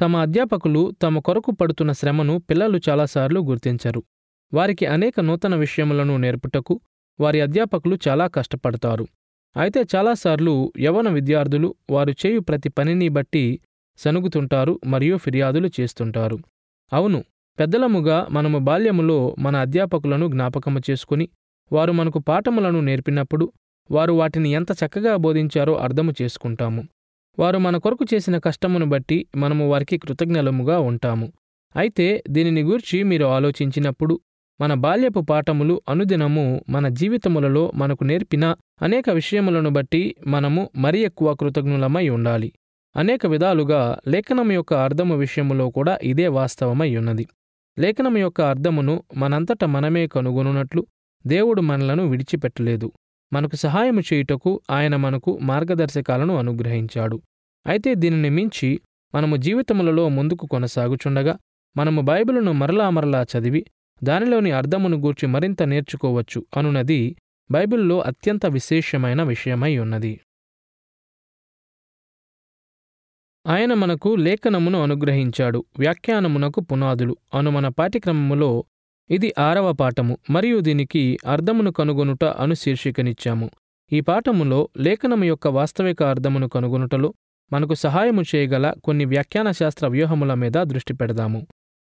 తమ అధ్యాపకులు తమ కొరకు పడుతున్న శ్రమను పిల్లలు చాలాసార్లు గుర్తించరు వారికి అనేక నూతన విషయములను నేర్పుటకు వారి అధ్యాపకులు చాలా కష్టపడతారు అయితే చాలాసార్లు యవన విద్యార్థులు వారు చేయు ప్రతి పనిని బట్టి సనుగుతుంటారు మరియు ఫిర్యాదులు చేస్తుంటారు అవును పెద్దలముగా మనము బాల్యములో మన అధ్యాపకులను జ్ఞాపకము చేసుకుని వారు మనకు పాఠములను నేర్పినప్పుడు వారు వాటిని ఎంత చక్కగా బోధించారో అర్థము చేసుకుంటాము వారు మన కొరకు చేసిన కష్టమును బట్టి మనము వారికి కృతజ్ఞలముగా ఉంటాము అయితే దీనిని గూర్చి మీరు ఆలోచించినప్పుడు మన బాల్యపు పాఠములు అనుదినము మన జీవితములలో మనకు నేర్పిన అనేక విషయములను బట్టి మనము మరి ఎక్కువ కృతజ్ఞులమై ఉండాలి అనేక విధాలుగా లేఖనం యొక్క అర్థము విషయములో కూడా ఇదే వాస్తవమై ఉన్నది లేఖనం యొక్క అర్థమును మనంతట మనమే కనుగొనున్నట్లు దేవుడు మనలను విడిచిపెట్టలేదు మనకు సహాయము చేయుటకు ఆయన మనకు మార్గదర్శకాలను అనుగ్రహించాడు అయితే దీనిని మించి మనము జీవితములలో ముందుకు కొనసాగుచుండగా మనము బైబిలును మరలా మరలా చదివి దానిలోని అర్థమును గూర్చి మరింత నేర్చుకోవచ్చు అనునది బైబిల్లో అత్యంత విశేషమైన విషయమై ఉన్నది ఆయన మనకు లేఖనమును అనుగ్రహించాడు వ్యాఖ్యానమునకు పునాదులు అను మన పాఠ్యక్రమములో ఇది ఆరవ పాఠము మరియు దీనికి అర్థమును కనుగొనుట అను శీర్షికనిచ్చాము ఈ పాఠములో లేఖనము యొక్క వాస్తవిక అర్థమును కనుగొనుటలో మనకు సహాయము చేయగల కొన్ని వ్యాఖ్యాన శాస్త్ర వ్యూహముల మీద దృష్టి పెడదాము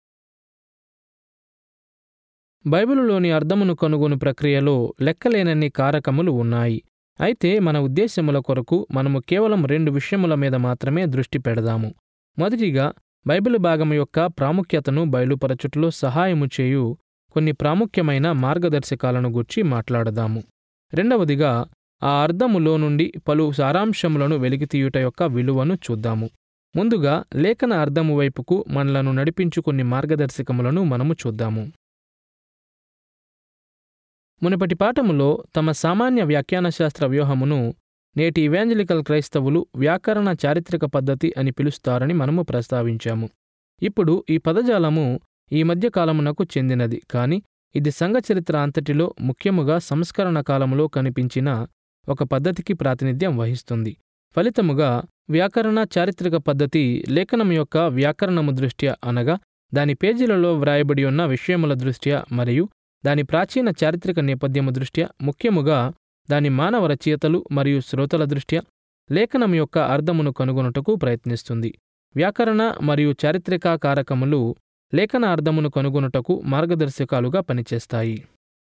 బైబిలులోని అర్థమును కనుగొను ప్రక్రియలో లెక్కలేనన్ని కారకములు ఉన్నాయి అయితే మన ఉద్దేశ్యముల కొరకు మనము కేవలం రెండు విషయముల మీద మాత్రమే దృష్టి పెడదాము మొదటిగా బైబిల్ భాగం యొక్క ప్రాముఖ్యతను బయలుపరచుటలో సహాయము చేయు కొన్ని ప్రాముఖ్యమైన మార్గదర్శకాలను గుర్చి మాట్లాడదాము రెండవదిగా ఆ అర్థములో నుండి పలు సారాంశములను వెలికితీయుట యొక్క విలువను చూద్దాము ముందుగా లేఖన అర్థము వైపుకు మనలను నడిపించు కొన్ని మార్గదర్శకములను మనము చూద్దాము మునుపటి పాఠములో తమ సామాన్య వ్యాఖ్యాన శాస్త్ర వ్యూహమును నేటి ఇవాంజలికల్ క్రైస్తవులు వ్యాకరణ చారిత్రక పద్ధతి అని పిలుస్తారని మనము ప్రస్తావించాము ఇప్పుడు ఈ పదజాలము ఈ మధ్య కాలమునకు చెందినది కాని ఇది సంఘ చరిత్ర అంతటిలో ముఖ్యముగా సంస్కరణ కాలములో కనిపించిన ఒక పద్ధతికి ప్రాతినిధ్యం వహిస్తుంది ఫలితముగా వ్యాకరణ చారిత్రక పద్ధతి లేఖనం యొక్క వ్యాకరణము దృష్ట్యా అనగా దాని పేజీలలో వ్రాయబడి ఉన్న విషయముల దృష్ట్యా మరియు దాని ప్రాచీన చారిత్రక నేపథ్యము దృష్ట్యా ముఖ్యముగా దాని మానవ రచయితలు మరియు శ్రోతల దృష్ట్యా లేఖనం యొక్క అర్థమును కనుగొనుటకు ప్రయత్నిస్తుంది వ్యాకరణ మరియు చారిత్రక కారకములు లేఖన అర్థమును కనుగొనుటకు మార్గదర్శకాలుగా పనిచేస్తాయి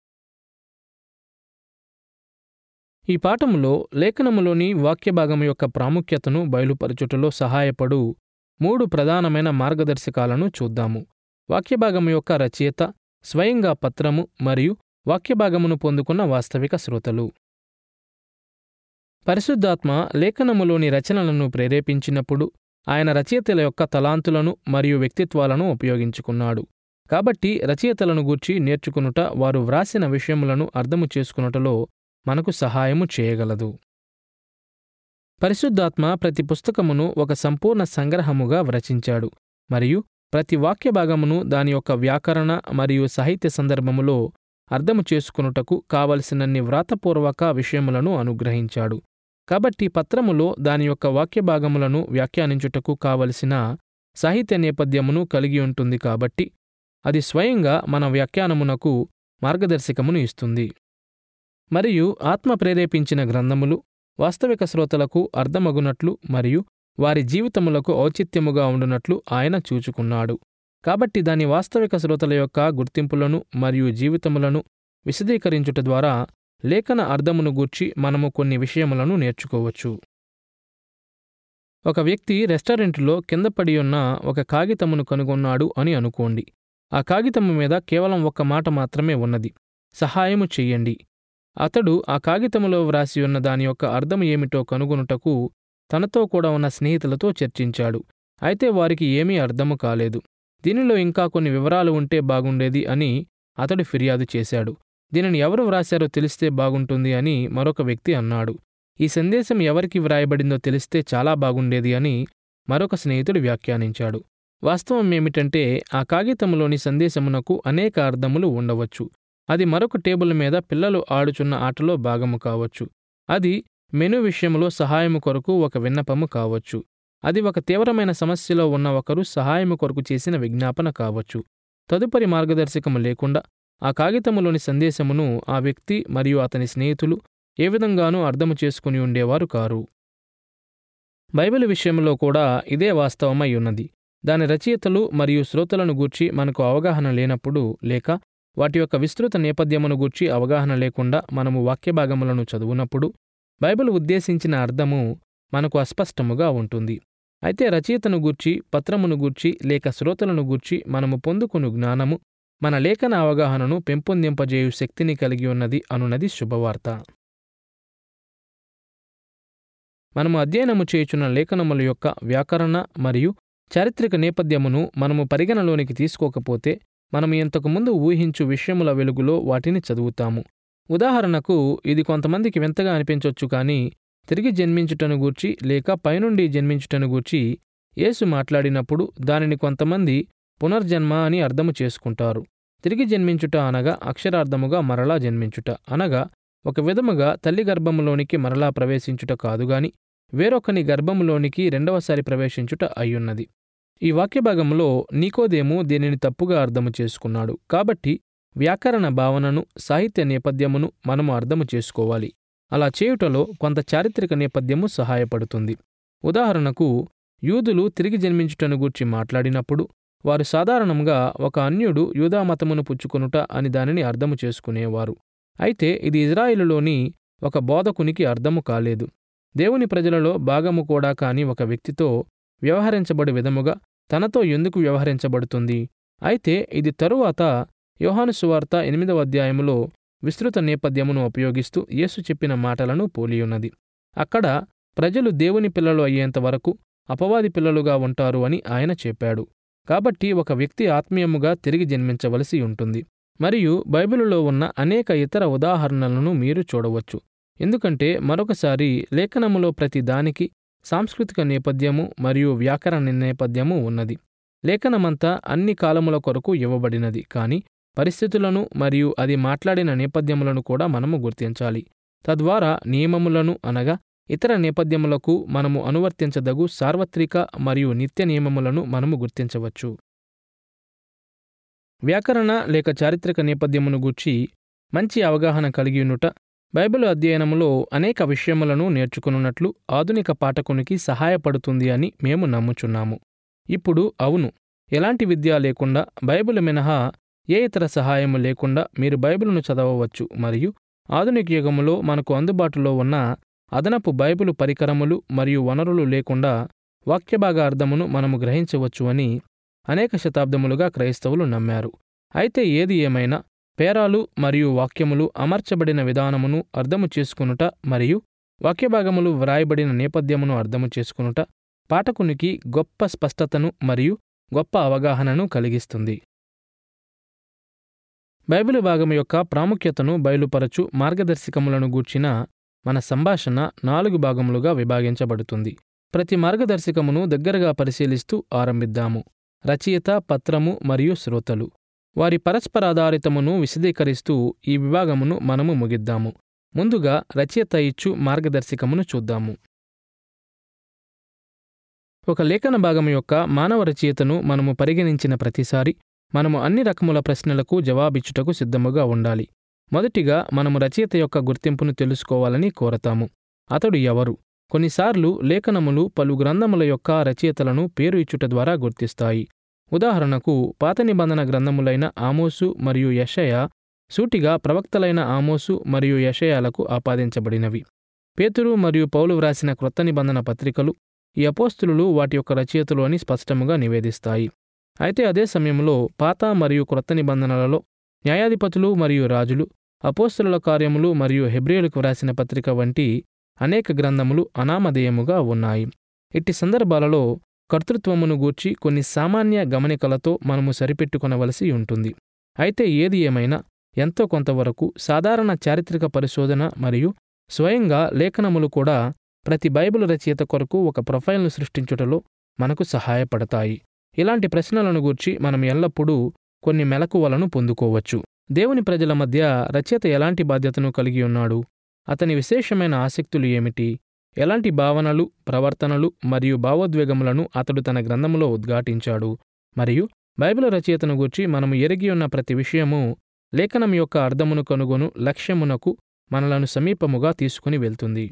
ఈ పాఠములో లేఖనములోని వాక్యభాగము యొక్క ప్రాముఖ్యతను బయలుపరచుటలో సహాయపడు మూడు ప్రధానమైన మార్గదర్శకాలను చూద్దాము వాక్యభాగము యొక్క రచయిత స్వయంగా పత్రము మరియు వాక్యభాగమును పొందుకున్న వాస్తవిక శ్రోతలు పరిశుద్ధాత్మ లేఖనములోని రచనలను ప్రేరేపించినప్పుడు ఆయన రచయితల యొక్క తలాంతులను మరియు వ్యక్తిత్వాలను ఉపయోగించుకున్నాడు కాబట్టి రచయితలను గూర్చి నేర్చుకునుట వారు వ్రాసిన విషయములను అర్థము చేసుకునుటలో మనకు సహాయము చేయగలదు పరిశుద్ధాత్మ ప్రతి పుస్తకమును ఒక సంపూర్ణ సంగ్రహముగా రచించాడు మరియు ప్రతి వాక్య భాగమును దాని యొక్క వ్యాకరణ మరియు సాహిత్య సందర్భములో అర్థము చేసుకునుటకు కావలసినన్ని వ్రాతపూర్వక విషయములను అనుగ్రహించాడు కాబట్టి పత్రములో దాని యొక్క వాక్య భాగములను వ్యాఖ్యానించుటకు కావలసిన సాహిత్య నేపథ్యమును కలిగి ఉంటుంది కాబట్టి అది స్వయంగా మన వ్యాఖ్యానమునకు మార్గదర్శకమును ఇస్తుంది మరియు ఆత్మ ప్రేరేపించిన గ్రంథములు వాస్తవిక శ్రోతలకు అర్థమగునట్లు మరియు వారి జీవితములకు ఔచిత్యముగా ఉండునట్లు ఆయన చూచుకున్నాడు కాబట్టి దాని వాస్తవిక శ్రోతల యొక్క గుర్తింపులను మరియు జీవితములను విశదీకరించుట ద్వారా లేఖన అర్థమును గూర్చి మనము కొన్ని విషయములను నేర్చుకోవచ్చు ఒక వ్యక్తి రెస్టారెంట్లో కింద పడి ఉన్న ఒక కాగితమును కనుగొన్నాడు అని అనుకోండి ఆ కాగితము మీద కేవలం ఒక్క మాట మాత్రమే ఉన్నది సహాయము చెయ్యండి అతడు ఆ కాగితములో వ్రాసి ఉన్న దాని యొక్క అర్థం ఏమిటో కనుగొనుటకు తనతో కూడా ఉన్న స్నేహితులతో చర్చించాడు అయితే వారికి ఏమీ అర్థము కాలేదు దీనిలో ఇంకా కొన్ని వివరాలు ఉంటే బాగుండేది అని అతడు ఫిర్యాదు చేశాడు దీనిని ఎవరు వ్రాశారో తెలిస్తే బాగుంటుంది అని మరొక వ్యక్తి అన్నాడు ఈ సందేశం ఎవరికి వ్రాయబడిందో తెలిస్తే చాలా బాగుండేది అని మరొక స్నేహితుడు వ్యాఖ్యానించాడు వాస్తవం ఏమిటంటే ఆ కాగితంలోని సందేశమునకు అనేక అర్థములు ఉండవచ్చు అది మరొక టేబుల్ మీద పిల్లలు ఆడుచున్న ఆటలో భాగము కావచ్చు అది మెను విషయంలో సహాయము కొరకు ఒక విన్నపము కావచ్చు అది ఒక తీవ్రమైన సమస్యలో ఉన్న ఒకరు సహాయము కొరకు చేసిన విజ్ఞాపన కావచ్చు తదుపరి మార్గదర్శకము లేకుండా ఆ కాగితములోని సందేశమును ఆ వ్యక్తి మరియు అతని స్నేహితులు ఏ విధంగానూ అర్థము చేసుకుని ఉండేవారు కారు బైబిల్ విషయంలో కూడా ఇదే వాస్తవమై ఉన్నది దాని రచయితలు మరియు శ్రోతలను గూర్చి మనకు అవగాహన లేనప్పుడు లేక వాటి యొక్క విస్తృత నేపథ్యమును గూర్చి అవగాహన లేకుండా మనము వాక్యభాగములను చదువునప్పుడు బైబిల్ ఉద్దేశించిన అర్థము మనకు అస్పష్టముగా ఉంటుంది అయితే రచయితను గూర్చి పత్రమును గూర్చి లేక శ్రోతలను గూర్చి మనము పొందుకుని జ్ఞానము మన లేఖన అవగాహనను పెంపొందింపజేయు శక్తిని కలిగి ఉన్నది అనున్నది శుభవార్త మనము అధ్యయనము చేయుచున్న లేఖనముల యొక్క వ్యాకరణ మరియు చారిత్రక నేపథ్యమును మనము పరిగణలోనికి తీసుకోకపోతే మనము ఇంతకుముందు ఊహించు విషయముల వెలుగులో వాటిని చదువుతాము ఉదాహరణకు ఇది కొంతమందికి వింతగా అనిపించవచ్చు కానీ తిరిగి జన్మించుటను గూర్చి లేక పైనుండి జన్మించుటను గూర్చి యేసు మాట్లాడినప్పుడు దానిని కొంతమంది పునర్జన్మ అని అర్థము చేసుకుంటారు తిరిగి జన్మించుట అనగా అక్షరార్థముగా మరలా జన్మించుట అనగా ఒక విధముగా తల్లి గర్భములోనికి మరలా ప్రవేశించుట కాదుగాని వేరొకని గర్భములోనికి రెండవసారి ప్రవేశించుట అయ్యున్నది ఈ వాక్యభాగంలో నీకోదేము దీనిని తప్పుగా అర్థము చేసుకున్నాడు కాబట్టి వ్యాకరణ భావనను సాహిత్య నేపథ్యమును మనము అర్థము చేసుకోవాలి అలా చేయుటలో కొంత చారిత్రక నేపథ్యము సహాయపడుతుంది ఉదాహరణకు యూదులు తిరిగి జన్మించుటను గూర్చి మాట్లాడినప్పుడు వారు సాధారణంగా ఒక అన్యుడు యూదామతమును పుచ్చుకొనుట అని దానిని అర్థము చేసుకునేవారు అయితే ఇది ఇజ్రాయిలులోని ఒక బోధకునికి అర్థము కాలేదు దేవుని ప్రజలలో భాగము కూడా కాని ఒక వ్యక్తితో వ్యవహరించబడి విధముగా తనతో ఎందుకు వ్యవహరించబడుతుంది అయితే ఇది తరువాత యోహాను సువార్త ఎనిమిదవ అధ్యాయములో విస్తృత నేపథ్యమును ఉపయోగిస్తూ యేసు చెప్పిన మాటలను పోలియున్నది అక్కడ ప్రజలు దేవుని పిల్లలు అయ్యేంత వరకు అపవాది పిల్లలుగా ఉంటారు అని ఆయన చెప్పాడు కాబట్టి ఒక వ్యక్తి ఆత్మీయముగా తిరిగి జన్మించవలసి ఉంటుంది మరియు బైబిలులో ఉన్న అనేక ఇతర ఉదాహరణలను మీరు చూడవచ్చు ఎందుకంటే మరొకసారి లేఖనములో ప్రతి దానికి సాంస్కృతిక నేపథ్యము మరియు వ్యాకరణ నేపథ్యము ఉన్నది లేఖనమంతా అన్ని కాలముల కొరకు ఇవ్వబడినది కానీ పరిస్థితులను మరియు అది మాట్లాడిన నేపథ్యములను కూడా మనము గుర్తించాలి తద్వారా నియమములను అనగా ఇతర నేపథ్యములకు మనము అనువర్తించదగు సార్వత్రిక మరియు నిత్య నియమములను మనము గుర్తించవచ్చు వ్యాకరణ లేక చారిత్రక నేపథ్యమును గూర్చి మంచి అవగాహన కలిగియునుట బైబిల్ అధ్యయనములో అనేక విషయములను నేర్చుకున్నట్లు ఆధునిక పాఠకునికి సహాయపడుతుంది అని మేము నమ్ముచున్నాము ఇప్పుడు అవును ఎలాంటి విద్య లేకుండా బైబిల్ మినహా ఏ ఇతర సహాయము లేకుండా మీరు బైబిల్ను చదవవచ్చు మరియు ఆధునిక యుగములో మనకు అందుబాటులో ఉన్న అదనపు బైబిలు పరికరములు మరియు వనరులు లేకుండా వాక్యభాగ అర్థమును మనము గ్రహించవచ్చు అని అనేక శతాబ్దములుగా క్రైస్తవులు నమ్మారు అయితే ఏది ఏమైనా పేరాలు మరియు వాక్యములు అమర్చబడిన విధానమును అర్థము చేసుకునుట మరియు వాక్యభాగములు వ్రాయబడిన నేపథ్యమును అర్థము చేసుకునుట పాఠకునికి గొప్ప స్పష్టతను మరియు గొప్ప అవగాహనను కలిగిస్తుంది బైబిలు భాగం యొక్క ప్రాముఖ్యతను బయలుపరచు మార్గదర్శకములను గూర్చిన మన సంభాషణ నాలుగు భాగములుగా విభాగించబడుతుంది ప్రతి మార్గదర్శకమును దగ్గరగా పరిశీలిస్తూ ఆరంభిద్దాము రచయిత పత్రము మరియు శ్రోతలు వారి పరస్పరాధారితమును విశదీకరిస్తూ ఈ విభాగమును మనము ముగిద్దాము ముందుగా రచయిత ఇచ్చు మార్గదర్శకమును చూద్దాము ఒక లేఖన భాగం యొక్క మానవ రచయితను మనము పరిగణించిన ప్రతిసారి మనము అన్ని రకముల ప్రశ్నలకు జవాబిచ్చుటకు సిద్ధముగా ఉండాలి మొదటిగా మనము రచయిత యొక్క గుర్తింపును తెలుసుకోవాలని కోరతాము అతడు ఎవరు కొన్నిసార్లు లేఖనములు పలు గ్రంథముల యొక్క రచయితలను పేరు ఇచ్చుట ద్వారా గుర్తిస్తాయి ఉదాహరణకు పాత నిబంధన గ్రంథములైన ఆమోసు మరియు యషయ సూటిగా ప్రవక్తలైన ఆమోసు మరియు యషయాలకు ఆపాదించబడినవి పేతురు మరియు పౌలు వ్రాసిన క్రొత్త నిబంధన పత్రికలు ఈ అపోస్తులు వాటి యొక్క రచయితలు అని స్పష్టముగా నివేదిస్తాయి అయితే అదే సమయంలో పాత మరియు క్రొత్త నిబంధనలలో న్యాయాధిపతులు మరియు రాజులు అపోస్తుల కార్యములు మరియు హెబ్రియులకు వ్రాసిన పత్రిక వంటి అనేక గ్రంథములు అనామధేయముగా ఉన్నాయి ఇట్టి సందర్భాలలో కర్తృత్వమును గూర్చి కొన్ని సామాన్య గమనికలతో మనము సరిపెట్టుకొనవలసి ఉంటుంది అయితే ఏది ఏమైనా ఎంతో కొంతవరకు సాధారణ చారిత్రక పరిశోధన మరియు స్వయంగా లేఖనములు కూడా ప్రతి బైబిల్ రచయిత కొరకు ఒక ప్రొఫైల్ను సృష్టించుటలో మనకు సహాయపడతాయి ఇలాంటి ప్రశ్నలను గూర్చి మనం ఎల్లప్పుడూ కొన్ని మెలకువలను పొందుకోవచ్చు దేవుని ప్రజల మధ్య రచయిత ఎలాంటి బాధ్యతను కలిగి ఉన్నాడు అతని విశేషమైన ఆసక్తులు ఏమిటి ఎలాంటి భావనలు ప్రవర్తనలు మరియు భావోద్వేగములను అతడు తన గ్రంథములో ఉద్ఘాటించాడు మరియు బైబిల్ రచయితను గూర్చి మనము ఎరిగి ఉన్న ప్రతి విషయము లేఖనం యొక్క అర్థమును కనుగొను లక్ష్యమునకు మనలను సమీపముగా తీసుకుని వెళ్తుంది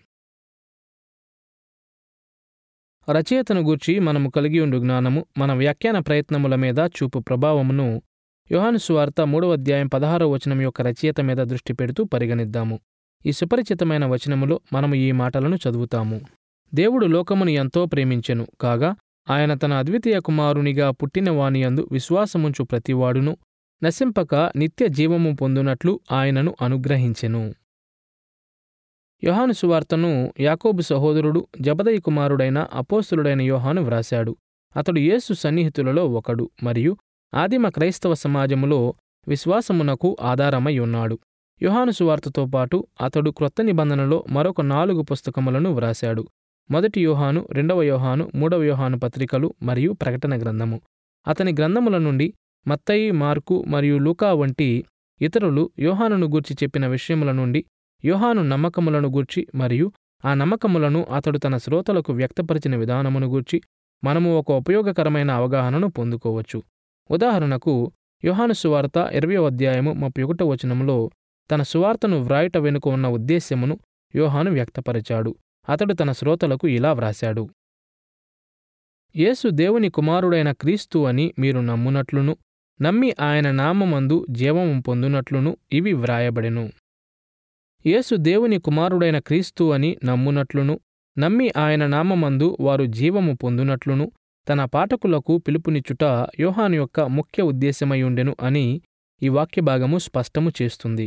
రచయితను గూర్చి మనము కలిగి ఉండు జ్ఞానము మన వ్యాఖ్యాన ప్రయత్నముల మీద చూపు ప్రభావమును యోహాను సువార్త మూడవ అధ్యాయం పదహారో వచనం యొక్క రచయిత మీద దృష్టి పెడుతూ పరిగణిద్దాము ఈ సుపరిచితమైన వచనములో మనము ఈ మాటలను చదువుతాము దేవుడు లోకమును ఎంతో ప్రేమించెను కాగా ఆయన తన అద్వితీయ కుమారునిగా పుట్టిన వానియందు విశ్వాసముంచు ప్రతివాడును నశింపక నిత్య జీవము పొందునట్లు ఆయనను అనుగ్రహించెను యోహాను సువార్తను యాకోబు సహోదరుడు జబదయి కుమారుడైన అపోస్తులుడైన యోహాను వ్రాశాడు అతడు యేసు సన్నిహితులలో ఒకడు మరియు ఆదిమ క్రైస్తవ సమాజములో విశ్వాసమునకు ఆధారమై ఉన్నాడు యోహాను సువార్తతో పాటు అతడు క్రొత్త నిబంధనలో మరొక నాలుగు పుస్తకములను వ్రాశాడు మొదటి యోహాను రెండవ యోహాను మూడవ యోహాను పత్రికలు మరియు ప్రకటన గ్రంథము అతని గ్రంథముల నుండి మత్తయి మార్కు మరియు లూకా వంటి ఇతరులు యోహానును గూర్చి చెప్పిన విషయముల నుండి యోహాను నమ్మకములను గూర్చి మరియు ఆ నమ్మకములను అతడు తన శ్రోతలకు వ్యక్తపరిచిన విధానమును గూర్చి మనము ఒక ఉపయోగకరమైన అవగాహనను పొందుకోవచ్చు ఉదాహరణకు యోహాను సువార్త ఇరవై అధ్యాయము ముప్పై ఒకటో వచనములో తన సువార్తను వ్రాయుట వెనుక ఉన్న ఉద్దేశ్యమును యోహాను వ్యక్తపరిచాడు అతడు తన శ్రోతలకు ఇలా వ్రాశాడు యేసు దేవుని కుమారుడైన క్రీస్తు అని మీరు నమ్మునట్లును నమ్మి ఆయన నామమందు జీవము పొందునట్లును ఇవి వ్రాయబడెను యేసు దేవుని కుమారుడైన క్రీస్తు అని నమ్మునట్లును నమ్మి ఆయన నామమందు వారు జీవము పొందునట్లును తన పాఠకులకు పిలుపునిచ్చుట యోహాను యొక్క ముఖ్య ఉద్దేశమయుండెను అని ఈ వాక్యభాగము స్పష్టము చేస్తుంది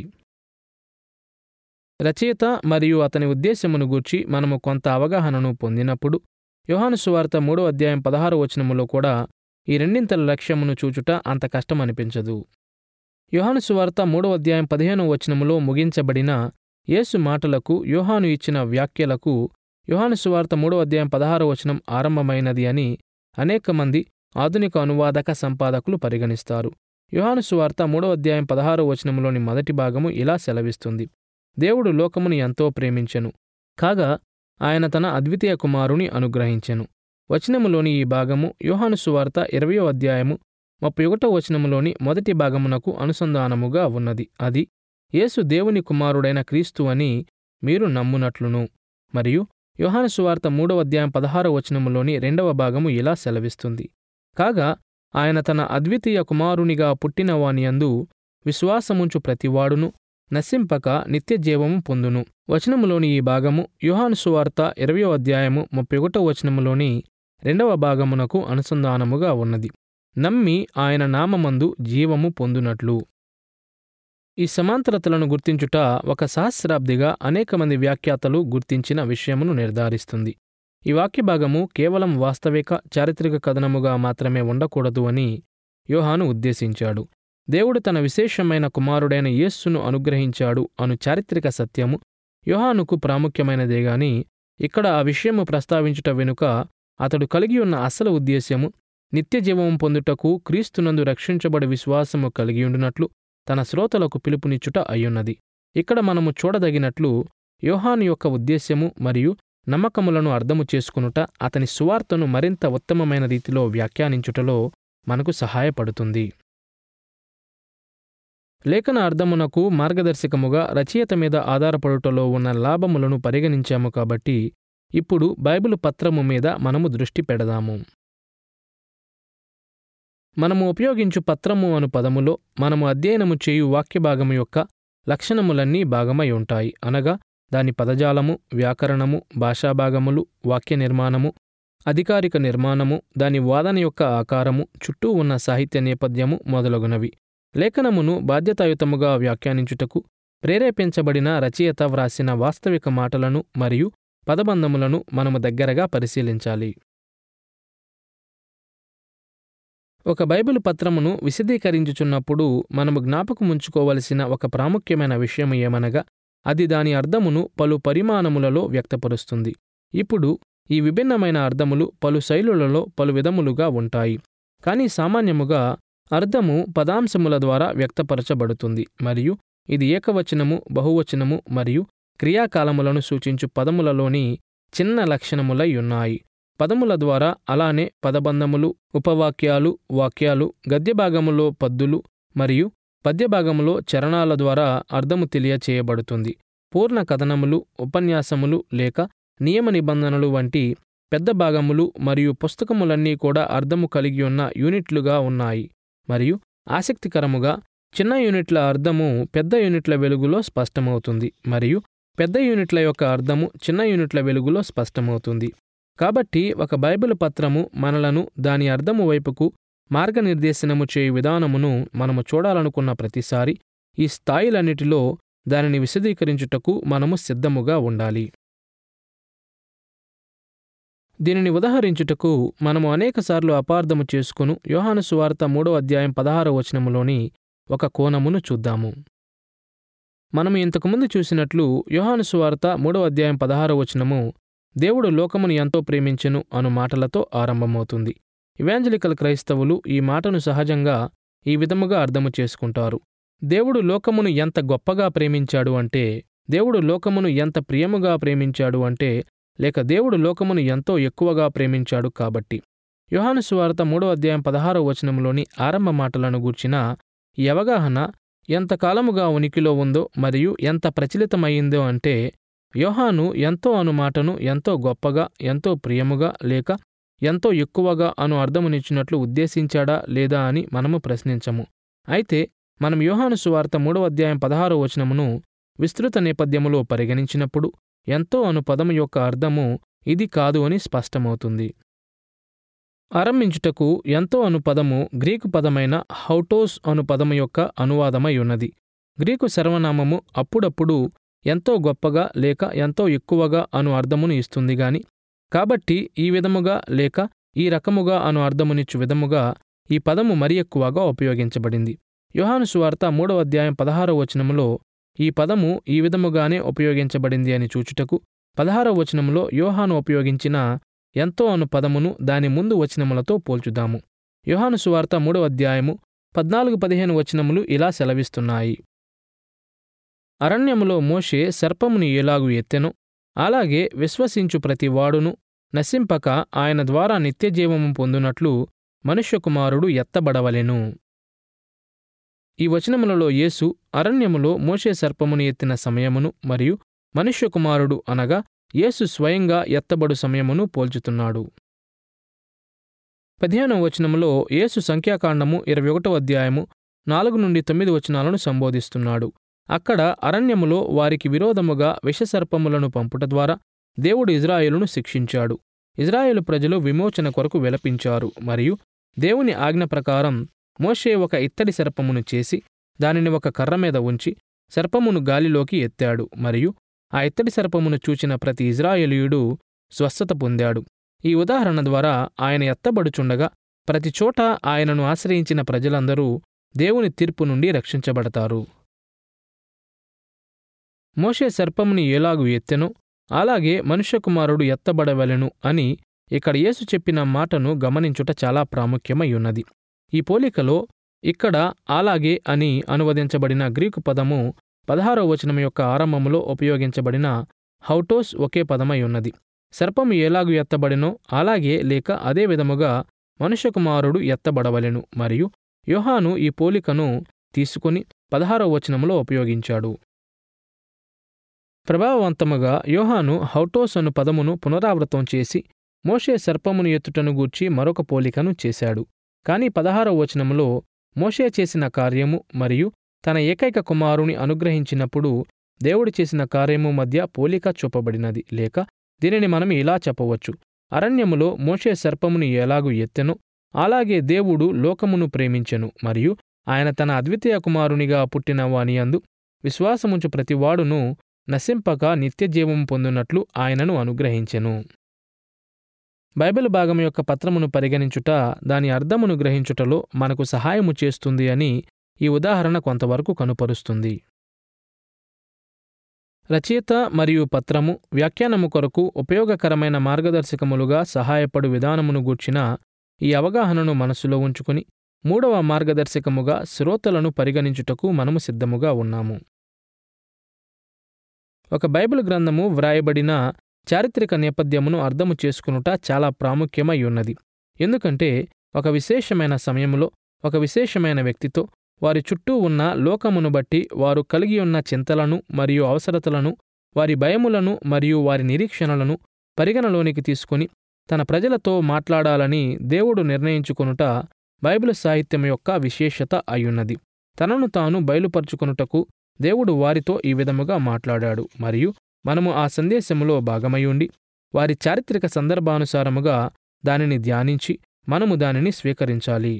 రచయిత మరియు అతని ఉద్దేశమును గూర్చి మనము కొంత అవగాహనను పొందినప్పుడు యోహాను సువార్త మూడో అధ్యాయం పదహారు వచనములో కూడా ఈ రెండింతల లక్ష్యమును చూచుట అంత కష్టమనిపించదు యోహాను సువార్త మూడో అధ్యాయం పదిహేనో వచనములో ముగించబడిన యేసు మాటలకు యోహాను ఇచ్చిన వ్యాఖ్యలకు యోహాను సువార్త మూడో అధ్యాయం పదహారో వచనం ఆరంభమైనది అని అనేక మంది ఆధునిక అనువాదక సంపాదకులు పరిగణిస్తారు యోహాను సువార్త మూడో అధ్యాయం పదహారో వచనంలోని మొదటి భాగము ఇలా సెలవిస్తుంది దేవుడు లోకమును ఎంతో ప్రేమించెను కాగా ఆయన తన అద్వితీయ కుమారుని అనుగ్రహించెను వచనములోని ఈ భాగము యోహాను సువార్త ఇరవయో అధ్యాయము ముప్పై ఒకటో వచనములోని మొదటి భాగమునకు అనుసంధానముగా ఉన్నది అది యేసు దేవుని కుమారుడైన క్రీస్తు అని మీరు నమ్మునట్లును మరియు యోహాను సువార్త మూడవ అధ్యాయం పదహారో వచనములోని రెండవ భాగము ఇలా సెలవిస్తుంది కాగా ఆయన తన అద్వితీయ కుమారునిగా పుట్టిన వానియందు విశ్వాసముంచు ప్రతివాడును నశింపక నిత్యజీవము పొందును వచనములోని ఈ భాగము యోహాను సువార్త ఇరవయో అధ్యాయము ముప్పై ఒకటో వచనములోని రెండవ భాగమునకు అనుసంధానముగా ఉన్నది నమ్మి ఆయన నామమందు జీవము పొందునట్లు ఈ సమాంతరతలను గుర్తించుట ఒక సహస్రాబ్దిగా అనేక మంది వ్యాఖ్యాతలు గుర్తించిన విషయమును నిర్ధారిస్తుంది ఈ వాక్యభాగము కేవలం వాస్తవిక చారిత్రక కథనముగా మాత్రమే ఉండకూడదు అని యోహాను ఉద్దేశించాడు దేవుడు తన విశేషమైన కుమారుడైన యేస్సును అనుగ్రహించాడు అను చారిత్రక సత్యము యోహానుకు ప్రాముఖ్యమైనదే గాని ఇక్కడ ఆ విషయము ప్రస్తావించుట వెనుక అతడు కలిగి ఉన్న అసలు ఉద్దేశ్యము నిత్యజీవము పొందుటకు క్రీస్తునందు రక్షించబడి విశ్వాసము కలిగియుండునట్లు తన శ్రోతలకు పిలుపునిచ్చుట అయ్యున్నది ఇక్కడ మనము చూడదగినట్లు యోహాను యొక్క ఉద్దేశ్యము మరియు నమ్మకములను అర్థము చేసుకునుట అతని సువార్తను మరింత ఉత్తమమైన రీతిలో వ్యాఖ్యానించుటలో మనకు సహాయపడుతుంది లేఖన అర్థమునకు మార్గదర్శకముగా రచయిత మీద ఆధారపడుటలో ఉన్న లాభములను పరిగణించాము కాబట్టి ఇప్పుడు బైబిల్ పత్రము మీద మనము దృష్టి పెడదాము మనము ఉపయోగించు పత్రము అను పదములో మనము అధ్యయనము చేయు వాక్యభాగము యొక్క లక్షణములన్నీ భాగమై ఉంటాయి అనగా దాని పదజాలము వ్యాకరణము భాషాభాగములు వాక్య నిర్మాణము అధికారిక నిర్మాణము దాని వాదన యొక్క ఆకారము చుట్టూ ఉన్న సాహిత్య నేపథ్యము మొదలగునవి లేఖనమును బాధ్యతాయుతముగా వ్యాఖ్యానించుటకు ప్రేరేపించబడిన రచయిత వ్రాసిన వాస్తవిక మాటలను మరియు పదబంధములను మనము దగ్గరగా పరిశీలించాలి ఒక బైబిల్ పత్రమును విశదీకరించుచున్నప్పుడు మనము జ్ఞాపకముంచుకోవలసిన ఒక ప్రాముఖ్యమైన విషయం ఏమనగా అది దాని అర్థమును పలు పరిమాణములలో వ్యక్తపరుస్తుంది ఇప్పుడు ఈ విభిన్నమైన అర్థములు పలు శైలులలో పలు విధములుగా ఉంటాయి కానీ సామాన్యముగా అర్థము పదాంశముల ద్వారా వ్యక్తపరచబడుతుంది మరియు ఇది ఏకవచనము బహువచనము మరియు క్రియాకాలములను సూచించు పదములలోని చిన్న లక్షణములై ఉన్నాయి పదముల ద్వారా అలానే పదబంధములు ఉపవాక్యాలు వాక్యాలు గద్యభాగములో పద్దులు మరియు పద్యభాగములో చరణాల ద్వారా అర్థము తెలియచేయబడుతుంది పూర్ణ కథనములు ఉపన్యాసములు లేక నియమ నిబంధనలు వంటి పెద్ద భాగములు మరియు పుస్తకములన్నీ కూడా అర్థము కలిగి ఉన్న యూనిట్లుగా ఉన్నాయి మరియు ఆసక్తికరముగా చిన్న యూనిట్ల అర్థము పెద్ద యూనిట్ల వెలుగులో స్పష్టమవుతుంది మరియు పెద్ద యూనిట్ల యొక్క అర్థము చిన్న యూనిట్ల వెలుగులో స్పష్టమవుతుంది కాబట్టి ఒక బైబిల్ పత్రము మనలను దాని అర్థము వైపుకు మార్గనిర్దేశనము చేయు విధానమును మనము చూడాలనుకున్న ప్రతిసారి ఈ స్థాయిలన్నిటిలో దానిని విశదీకరించుటకు మనము సిద్ధముగా ఉండాలి దీనిని ఉదహరించుటకు మనము అనేకసార్లు అపార్థము చేసుకును యోహాను సువార్త మూడో అధ్యాయం పదహార వచనములోని ఒక కోణమును చూద్దాము మనము ఇంతకుముందు చూసినట్లు యోహాను సువార్త మూడో అధ్యాయం పదహార వచనము దేవుడు లోకమును ఎంతో ప్రేమించెను అను మాటలతో ఆరంభమవుతుంది ఇవాంజలికల్ క్రైస్తవులు ఈ మాటను సహజంగా ఈ విధముగా అర్థము చేసుకుంటారు దేవుడు లోకమును ఎంత గొప్పగా ప్రేమించాడు అంటే దేవుడు లోకమును ఎంత ప్రియముగా ప్రేమించాడు అంటే లేక దేవుడు లోకమును ఎంతో ఎక్కువగా ప్రేమించాడు కాబట్టి యోహాను సువార్త మూడో అధ్యాయం పదహారో వచనంలోని ఆరంభ మాటలను గూర్చిన ఈ అవగాహన ఎంతకాలముగా ఉనికిలో ఉందో మరియు ఎంత ప్రచలితమయ్యిందో అంటే యోహాను ఎంతో అను మాటను ఎంతో గొప్పగా ఎంతో ప్రియముగా లేక ఎంతో ఎక్కువగా అను అర్థమునిచ్చినట్లు ఉద్దేశించాడా లేదా అని మనము ప్రశ్నించము అయితే మనం యోహాను సువార్త మూడవ అధ్యాయం పదహారో వచనమును విస్తృత నేపథ్యములో పరిగణించినప్పుడు ఎంతో అను పదము యొక్క అర్థము ఇది కాదు అని స్పష్టమవుతుంది ఆరంభించుటకు ఎంతో అను పదము గ్రీకు పదమైన హౌటోస్ అను పదము యొక్క అనువాదమై ఉన్నది గ్రీకు సర్వనామము అప్పుడప్పుడు ఎంతో గొప్పగా లేక ఎంతో ఎక్కువగా అను అర్థమును ఇస్తుంది గాని కాబట్టి ఈ విధముగా లేక ఈ రకముగా అను అర్థమునిచ్చు విధముగా ఈ పదము మరి ఎక్కువగా ఉపయోగించబడింది యోహాను సువార్త మూడవ అధ్యాయం పదహారవ వచనములో ఈ పదము ఈ విధముగానే ఉపయోగించబడింది అని చూచుటకు పదహారవ వచనములో యోహాను ఉపయోగించిన ఎంతో అను పదమును దాని ముందు వచనములతో పోల్చుదాము యోహాను సువార్త మూడవ అధ్యాయము పద్నాలుగు పదిహేను వచనములు ఇలా సెలవిస్తున్నాయి అరణ్యములో మోషే సర్పముని ఎలాగు ఎత్తెనో అలాగే విశ్వసించు ప్రతి వాడును నశింపక ఆయన ద్వారా నిత్యజీవము పొందునట్లు మనుష్యకుమారుడు ఎత్తబడవలెను ఈ వచనములలో యేసు అరణ్యములో మోషే సర్పమును ఎత్తిన సమయమును మరియు మనుష్యకుమారుడు అనగా యేసు స్వయంగా ఎత్తబడు సమయమును పోల్చుతున్నాడు పదిహేనవ వచనములో యేసు సంఖ్యాకాండము ఇరవై ఒకటో అధ్యాయము నాలుగు నుండి తొమ్మిది వచనాలను సంబోధిస్తున్నాడు అక్కడ అరణ్యములో వారికి విరోధముగా విషసర్పములను పంపుట ద్వారా దేవుడు ఇజ్రాయేలును శిక్షించాడు ఇజ్రాయేలు ప్రజలు విమోచన కొరకు విలపించారు మరియు దేవుని ఆజ్ఞ ప్రకారం మోషే ఒక ఇత్తడి సర్పమును చేసి దానిని ఒక కర్ర మీద ఉంచి సర్పమును గాలిలోకి ఎత్తాడు మరియు ఆ ఇత్తడి సర్పమును చూచిన ప్రతి ఇజ్రాయేలీయుడు స్వస్థత పొందాడు ఈ ఉదాహరణ ద్వారా ఆయన ఎత్తబడుచుండగా ప్రతి చోట ఆయనను ఆశ్రయించిన ప్రజలందరూ దేవుని తీర్పు నుండి రక్షించబడతారు మోషే సర్పముని ఎలాగు ఎత్తెనో అలాగే మనుష్యకుమారుడు ఎత్తబడవలెను అని ఇక్కడ యేసు చెప్పిన మాటను గమనించుట చాలా ప్రాముఖ్యమై ఉన్నది ఈ పోలికలో ఇక్కడ అలాగే అని అనువదించబడిన గ్రీకు పదము పదహారో వచనం యొక్క ఆరంభములో ఉపయోగించబడిన హౌటోస్ ఒకే పదమై ఉన్నది సర్పము ఎలాగు ఎత్తబడినో అలాగే లేక అదే విధముగా మనుష్యకుమారుడు ఎత్తబడవలెను మరియు యోహాను ఈ పోలికను తీసుకుని పదహారో వచనములో ఉపయోగించాడు ప్రభావవంతముగా యోహాను హౌటోస్ అను పదమును పునరావృతం చేసి మోషే సర్పమును ఎత్తుటను గూర్చి మరొక పోలికను చేశాడు కాని పదహారవ వచనములో మోషే చేసిన కార్యము మరియు తన ఏకైక కుమారుని అనుగ్రహించినప్పుడు దేవుడు చేసిన కార్యము మధ్య పోలిక చూపబడినది లేక దీనిని మనం ఇలా చెప్పవచ్చు అరణ్యములో మోషే సర్పమును ఎలాగు ఎత్తెనో అలాగే దేవుడు లోకమును ప్రేమించెను మరియు ఆయన తన అద్వితీయ కుమారునిగా పుట్టిన వానియందు విశ్వాసముంచు ప్రతివాడును నశింపక నిత్యజీవం పొందునట్లు ఆయనను అనుగ్రహించెను బైబిల్ భాగం యొక్క పత్రమును పరిగణించుట దాని అర్థమును గ్రహించుటలో మనకు సహాయము చేస్తుంది అని ఈ ఉదాహరణ కొంతవరకు కనుపరుస్తుంది రచయిత మరియు పత్రము వ్యాఖ్యానము కొరకు ఉపయోగకరమైన మార్గదర్శకములుగా సహాయపడు విధానమును గూర్చిన ఈ అవగాహనను మనసులో ఉంచుకుని మూడవ మార్గదర్శకముగా శ్రోతలను పరిగణించుటకు మనము సిద్ధముగా ఉన్నాము ఒక బైబిల్ గ్రంథము వ్రాయబడిన చారిత్రక నేపథ్యమును అర్థము చేసుకునుట చాలా ప్రాముఖ్యమై ఉన్నది ఎందుకంటే ఒక విశేషమైన సమయంలో ఒక విశేషమైన వ్యక్తితో వారి చుట్టూ ఉన్న లోకమును బట్టి వారు కలిగి ఉన్న చింతలను మరియు అవసరతలను వారి భయములను మరియు వారి నిరీక్షణలను పరిగణలోనికి తీసుకుని తన ప్రజలతో మాట్లాడాలని దేవుడు నిర్ణయించుకొనుట బైబిల్ సాహిత్యం యొక్క విశేషత అయ్యున్నది తనను తాను బయలుపరుచుకొనుటకు దేవుడు వారితో ఈ విధముగా మాట్లాడాడు మరియు మనము ఆ సందేశములో భాగమయ్యుండి వారి చారిత్రక సందర్భానుసారముగా దానిని ధ్యానించి మనము దానిని స్వీకరించాలి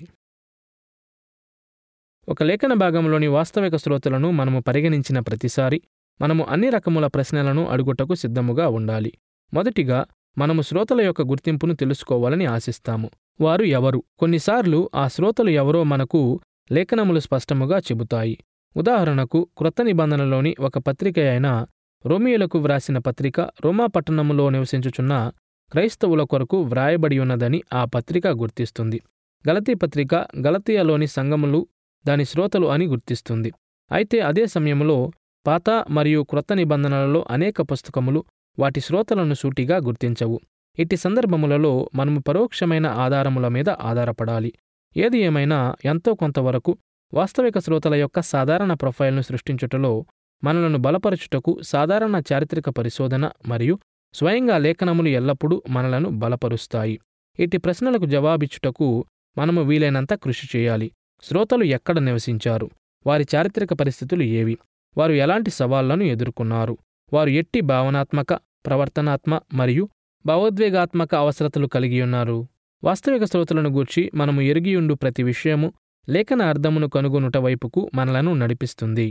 ఒక లేఖన భాగంలోని వాస్తవిక శ్రోతలను మనము పరిగణించిన ప్రతిసారి మనము అన్ని రకముల ప్రశ్నలను అడుగుటకు సిద్ధముగా ఉండాలి మొదటిగా మనము శ్రోతల యొక్క గుర్తింపును తెలుసుకోవాలని ఆశిస్తాము వారు ఎవరు కొన్నిసార్లు ఆ శ్రోతలు ఎవరో మనకు లేఖనములు స్పష్టముగా చెబుతాయి ఉదాహరణకు క్రొత్త నిబంధనలోని ఒక పత్రిక అయిన రోమియోలకు వ్రాసిన పత్రిక రోమా పట్టణములో నివసించుచున్న క్రైస్తవుల కొరకు వ్రాయబడి ఉన్నదని ఆ పత్రిక గుర్తిస్తుంది గలతీ పత్రిక గలతీయలోని సంఘములు దాని శ్రోతలు అని గుర్తిస్తుంది అయితే అదే సమయంలో పాత మరియు క్రొత్త నిబంధనలలో అనేక పుస్తకములు వాటి శ్రోతలను సూటిగా గుర్తించవు ఇట్టి సందర్భములలో మనము పరోక్షమైన ఆధారముల మీద ఆధారపడాలి ఏది ఏమైనా ఎంతో కొంతవరకు వాస్తవిక శ్రోతల యొక్క సాధారణ ప్రొఫైల్ను సృష్టించుటలో మనలను బలపరచుటకు సాధారణ చారిత్రక పరిశోధన మరియు స్వయంగా లేఖనములు ఎల్లప్పుడూ మనలను బలపరుస్తాయి ఇట్టి ప్రశ్నలకు జవాబిచ్చుటకు మనము వీలైనంత కృషి చేయాలి శ్రోతలు ఎక్కడ నివసించారు వారి చారిత్రక పరిస్థితులు ఏవి వారు ఎలాంటి సవాళ్లను ఎదుర్కొన్నారు వారు ఎట్టి భావనాత్మక ప్రవర్తనాత్మ మరియు భావోద్వేగాత్మక అవసరతలు కలిగి ఉన్నారు వాస్తవిక శ్రోతలను గూర్చి మనము ఎరిగియుండు ప్రతి విషయము లేఖన అర్థమును కనుగొనుట వైపుకు మనలను నడిపిస్తుంది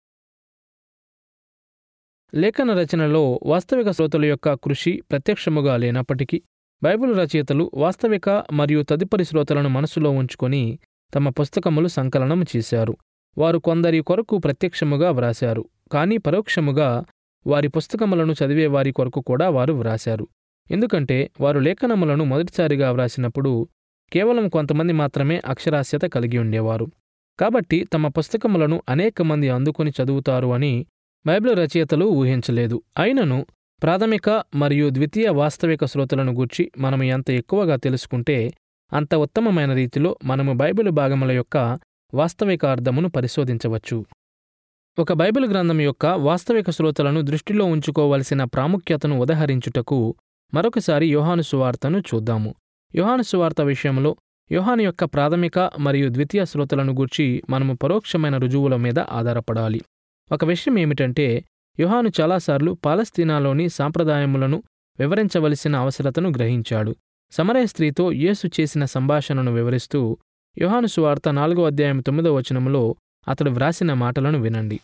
లేఖన రచనలో వాస్తవిక శ్రోతల యొక్క కృషి ప్రత్యక్షముగా లేనప్పటికీ బైబిల్ రచయితలు వాస్తవిక మరియు తదుపరి శ్రోతలను మనసులో ఉంచుకొని తమ పుస్తకములు సంకలనం చేశారు వారు కొందరి కొరకు ప్రత్యక్షముగా వ్రాశారు కానీ పరోక్షముగా వారి పుస్తకములను చదివే వారి కొరకు కూడా వారు వ్రాశారు ఎందుకంటే వారు లేఖనములను మొదటిసారిగా వ్రాసినప్పుడు కేవలం కొంతమంది మాత్రమే అక్షరాస్యత కలిగి ఉండేవారు కాబట్టి తమ పుస్తకములను అనేక మంది అందుకొని చదువుతారు అని బైబిల్ రచయితలు ఊహించలేదు అయినను ప్రాథమిక మరియు ద్వితీయ వాస్తవిక శ్రోతలను గూర్చి మనము ఎంత ఎక్కువగా తెలుసుకుంటే అంత ఉత్తమమైన రీతిలో మనము బైబిల్ భాగముల యొక్క వాస్తవిక అర్థమును పరిశోధించవచ్చు ఒక బైబిల్ గ్రంథం యొక్క వాస్తవిక శ్రోతలను దృష్టిలో ఉంచుకోవలసిన ప్రాముఖ్యతను ఉదహరించుటకు మరొకసారి యోహాను సువార్తను చూద్దాము యోహాను సువార్త విషయంలో యోహాను యొక్క ప్రాథమిక మరియు ద్వితీయ శ్రోతలను గూర్చి మనము పరోక్షమైన రుజువుల మీద ఆధారపడాలి ఒక విషయం ఏమిటంటే యోహాను చాలాసార్లు పాలస్తీనాలోని సాంప్రదాయములను వివరించవలసిన అవసరతను గ్రహించాడు సమరయ స్త్రీతో యేసు చేసిన సంభాషణను వివరిస్తూ యోహాను సువార్త నాలుగో అధ్యాయం తొమ్మిదో వచనములో అతడు వ్రాసిన మాటలను వినండి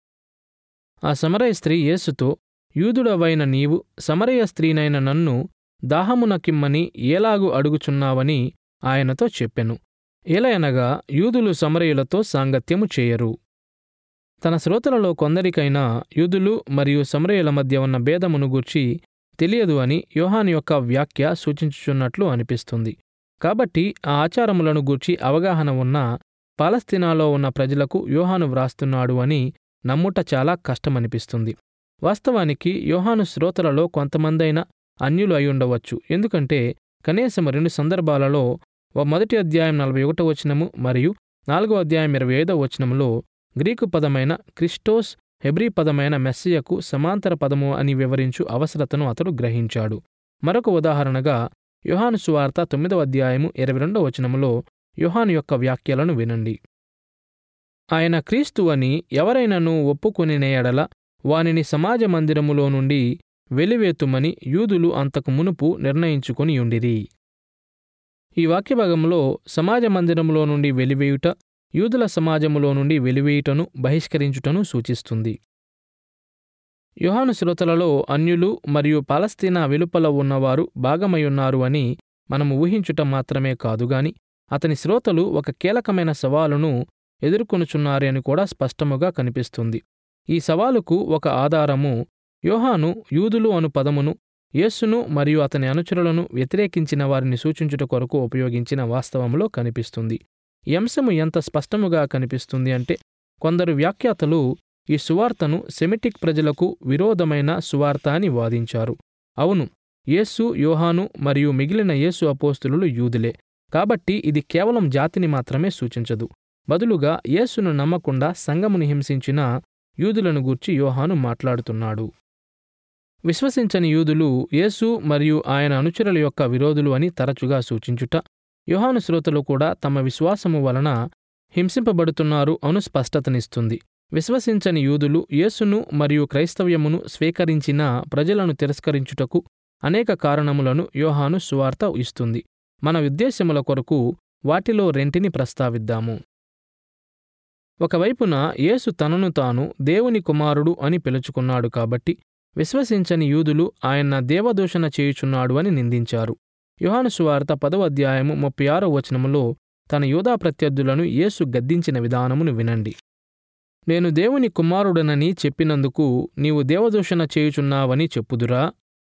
ఆ సమరయ స్త్రీ యేసుతో యూదుడవైన నీవు సమరయ స్త్రీనైన నన్ను దాహమునకిమ్మని ఏలాగు అడుగుచున్నావని ఆయనతో చెప్పెను ఏలయనగా యూదులు సమరయులతో సాంగత్యము చేయరు తన శ్రోతలలో కొందరికైనా యూదులు మరియు సమరయుల మధ్య ఉన్న భేదమును గూర్చి తెలియదు అని యోహాను యొక్క వ్యాఖ్య సూచించుచున్నట్లు అనిపిస్తుంది కాబట్టి ఆ ఆచారములను గూర్చి అవగాహన ఉన్న పాలస్తీనాలో ఉన్న ప్రజలకు యోహాను వ్రాస్తున్నాడు అని నమ్ముట చాలా కష్టమనిపిస్తుంది వాస్తవానికి యోహాను శ్రోతలలో కొంతమందైన అన్యులు అయ్యుండవచ్చు ఎందుకంటే కనీసం రెండు సందర్భాలలో ఓ మొదటి అధ్యాయం నలభై ఒకటో వచనము మరియు నాలుగో అధ్యాయం ఇరవై ఐదో వచనములో గ్రీకు పదమైన క్రిస్టోస్ హెబ్రీ పదమైన మెస్సియకు సమాంతర పదము అని వివరించు అవసరతను అతడు గ్రహించాడు మరొక ఉదాహరణగా యోహాను సువార్త తొమ్మిదవ అధ్యాయము ఇరవై రెండవ వచనములో యోహాను యొక్క వ్యాఖ్యలను వినండి ఆయన క్రీస్తు అని ఎవరైనను ఒప్పుకొనిన ఎడల వానిని సమాజ మందిరములో నుండి వెలివేతుమని యూదులు అంతకు మునుపు నిర్ణయించుకొని యుండిరి ఈ వాక్యభాగంలో సమాజ మందిరములో నుండి వెలివేయుట యూదుల సమాజములో నుండి వెలివేయుటను బహిష్కరించుటను సూచిస్తుంది యోహాను శ్రోతలలో అన్యులు మరియు పాలస్తీనా వెలుపల ఉన్నవారు భాగమయ్యున్నారు అని మనము ఊహించుట మాత్రమే కాదుగాని అతని శ్రోతలు ఒక కీలకమైన సవాలును ఎదుర్కొనుచున్నారని అని కూడా స్పష్టముగా కనిపిస్తుంది ఈ సవాలుకు ఒక ఆధారము యోహాను యూదులు అను పదమును యేస్సును మరియు అతని అనుచరులను వ్యతిరేకించిన వారిని సూచించుట కొరకు ఉపయోగించిన వాస్తవంలో కనిపిస్తుంది ఈ అంశము ఎంత స్పష్టముగా కనిపిస్తుంది అంటే కొందరు వ్యాఖ్యాతలు ఈ సువార్తను సెమిటిక్ ప్రజలకు విరోధమైన సువార్త అని వాదించారు అవును యేసు యోహాను మరియు మిగిలిన యేసు అపోస్తులు యూదులే కాబట్టి ఇది కేవలం జాతిని మాత్రమే సూచించదు బదులుగా యేసును నమ్మకుండా సంఘమును హింసించిన యూదులను గూర్చి యోహాను మాట్లాడుతున్నాడు విశ్వసించని యూదులు యేసు మరియు ఆయన అనుచరుల యొక్క విరోధులు అని తరచుగా సూచించుట యోహాను శ్రోతలు కూడా తమ విశ్వాసము వలన హింసింపబడుతున్నారు అను స్పష్టతనిస్తుంది విశ్వసించని యూదులు యేసును మరియు క్రైస్తవ్యమును స్వీకరించిన ప్రజలను తిరస్కరించుటకు అనేక కారణములను యోహాను సువార్త ఇస్తుంది మన ఉద్దేశ్యముల కొరకు వాటిలో రెంటిని ప్రస్తావిద్దాము ఒకవైపున యేసు తనను తాను దేవుని కుమారుడు అని పిలుచుకున్నాడు కాబట్టి విశ్వసించని యూదులు ఆయన దేవదూషణ చేయుచున్నాడు అని నిందించారు యోహాను సువార్త పదవ అధ్యాయము ముప్పై ఆరో వచనములో తన యూదా ప్రత్యర్థులను యేసు గద్దించిన విధానమును వినండి నేను దేవుని కుమారుడనని చెప్పినందుకు నీవు దేవదూషణ చేయుచున్నావని చెప్పుదురా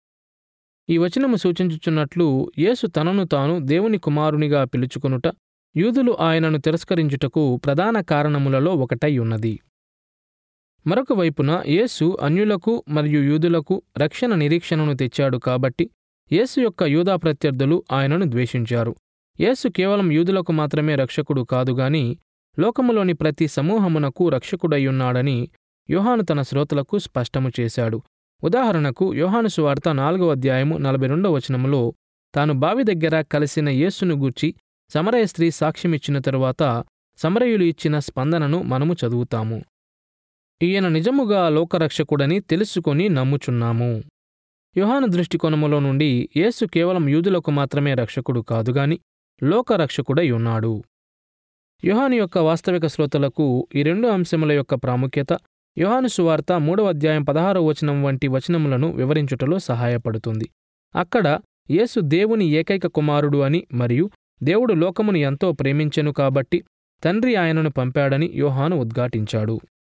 ఈ వచనము సూచించుచున్నట్లు యేసు తనను తాను దేవుని కుమారునిగా పిలుచుకొనుట యూదులు ఆయనను తిరస్కరించుటకు ప్రధాన కారణములలో ఒకటై ఉన్నది మరొక వైపున యేసు అన్యులకు మరియు యూదులకు రక్షణ నిరీక్షణను తెచ్చాడు కాబట్టి యేసు యొక్క యూదా ప్రత్యర్థులు ఆయనను ద్వేషించారు యేసు కేవలం యూదులకు మాత్రమే రక్షకుడు కాదుగాని లోకములోని ప్రతి సమూహమునకు రక్షకుడయ్యున్నాడని యోహాను తన శ్రోతలకు స్పష్టము చేశాడు ఉదాహరణకు యోహాను సువార్త నాలుగవ అధ్యాయము నలభై రెండవ వచనములో తాను బావి దగ్గర కలిసిన యేసును గూర్చి సమరయ స్త్రీ సాక్ష్యమిచ్చిన తరువాత సమరయులు ఇచ్చిన స్పందనను మనము చదువుతాము ఈయన నిజముగా లోకరక్షకుడని తెలుసుకొని నమ్ముచున్నాము యోహాను దృష్టికోణములో నుండి యేసు కేవలం యూదులకు మాత్రమే రక్షకుడు కాదుగాని లోకరక్షకుడై ఉన్నాడు యోహాను యొక్క వాస్తవిక శ్రోతలకు ఈ రెండు అంశముల యొక్క ప్రాముఖ్యత యోహాను సువార్త మూడవ అధ్యాయం పదహారో వచనం వంటి వచనములను వివరించుటలో సహాయపడుతుంది అక్కడ యేసు దేవుని ఏకైక కుమారుడు అని మరియు దేవుడు లోకమును ఎంతో ప్రేమించెను కాబట్టి తండ్రి ఆయనను పంపాడని యోహాను ఉద్ఘాటించాడు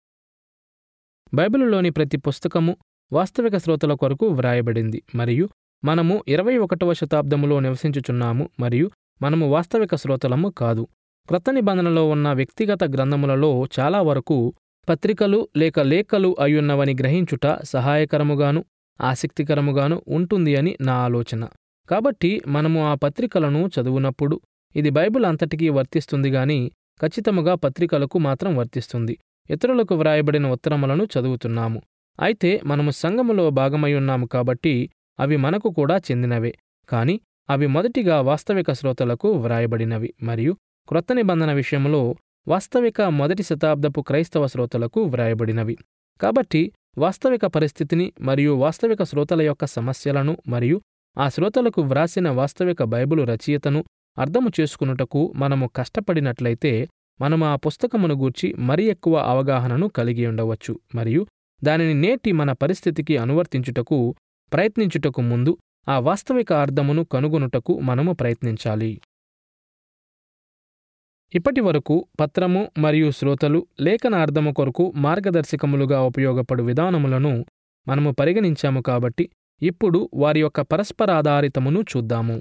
బైబిలులోని ప్రతి పుస్తకము వాస్తవిక శ్రోతల కొరకు వ్రాయబడింది మరియు మనము ఇరవై ఒకటవ శతాబ్దములో నివసించుచున్నాము మరియు మనము వాస్తవిక శ్రోతలము కాదు క్రొత్త నిబంధనలో ఉన్న వ్యక్తిగత గ్రంథములలో చాలా వరకు పత్రికలు లేక లేఖలు అయ్యున్నవని గ్రహించుట సహాయకరముగాను ఆసక్తికరముగాను ఉంటుంది అని నా ఆలోచన కాబట్టి మనము ఆ పత్రికలను చదువునప్పుడు ఇది బైబిల్ అంతటికీ వర్తిస్తుంది గాని ఖచ్చితముగా పత్రికలకు మాత్రం వర్తిస్తుంది ఇతరులకు వ్రాయబడిన ఉత్తరములను చదువుతున్నాము అయితే మనము సంఘములో భాగమై ఉన్నాము కాబట్టి అవి మనకు కూడా చెందినవే కాని అవి మొదటిగా వాస్తవిక శ్రోతలకు వ్రాయబడినవి మరియు క్రొత్త నిబంధన విషయంలో వాస్తవిక మొదటి శతాబ్దపు క్రైస్తవ శ్రోతలకు వ్రాయబడినవి కాబట్టి వాస్తవిక పరిస్థితిని మరియు వాస్తవిక శ్రోతల యొక్క సమస్యలను మరియు ఆ శ్రోతలకు వ్రాసిన వాస్తవిక బైబిలు రచయితను అర్థము చేసుకున్నటకు మనము కష్టపడినట్లయితే మనము ఆ పుస్తకమును గూర్చి మరి ఎక్కువ అవగాహనను కలిగి ఉండవచ్చు మరియు దానిని నేటి మన పరిస్థితికి అనువర్తించుటకు ప్రయత్నించుటకు ముందు ఆ వాస్తవిక అర్థమును కనుగొనుటకు మనము ప్రయత్నించాలి ఇప్పటి వరకు పత్రము మరియు శ్రోతలు లేఖన అర్థము కొరకు మార్గదర్శకములుగా ఉపయోగపడు విధానములను మనము పరిగణించాము కాబట్టి ఇప్పుడు వారి యొక్క పరస్పరాధారితమును చూద్దాము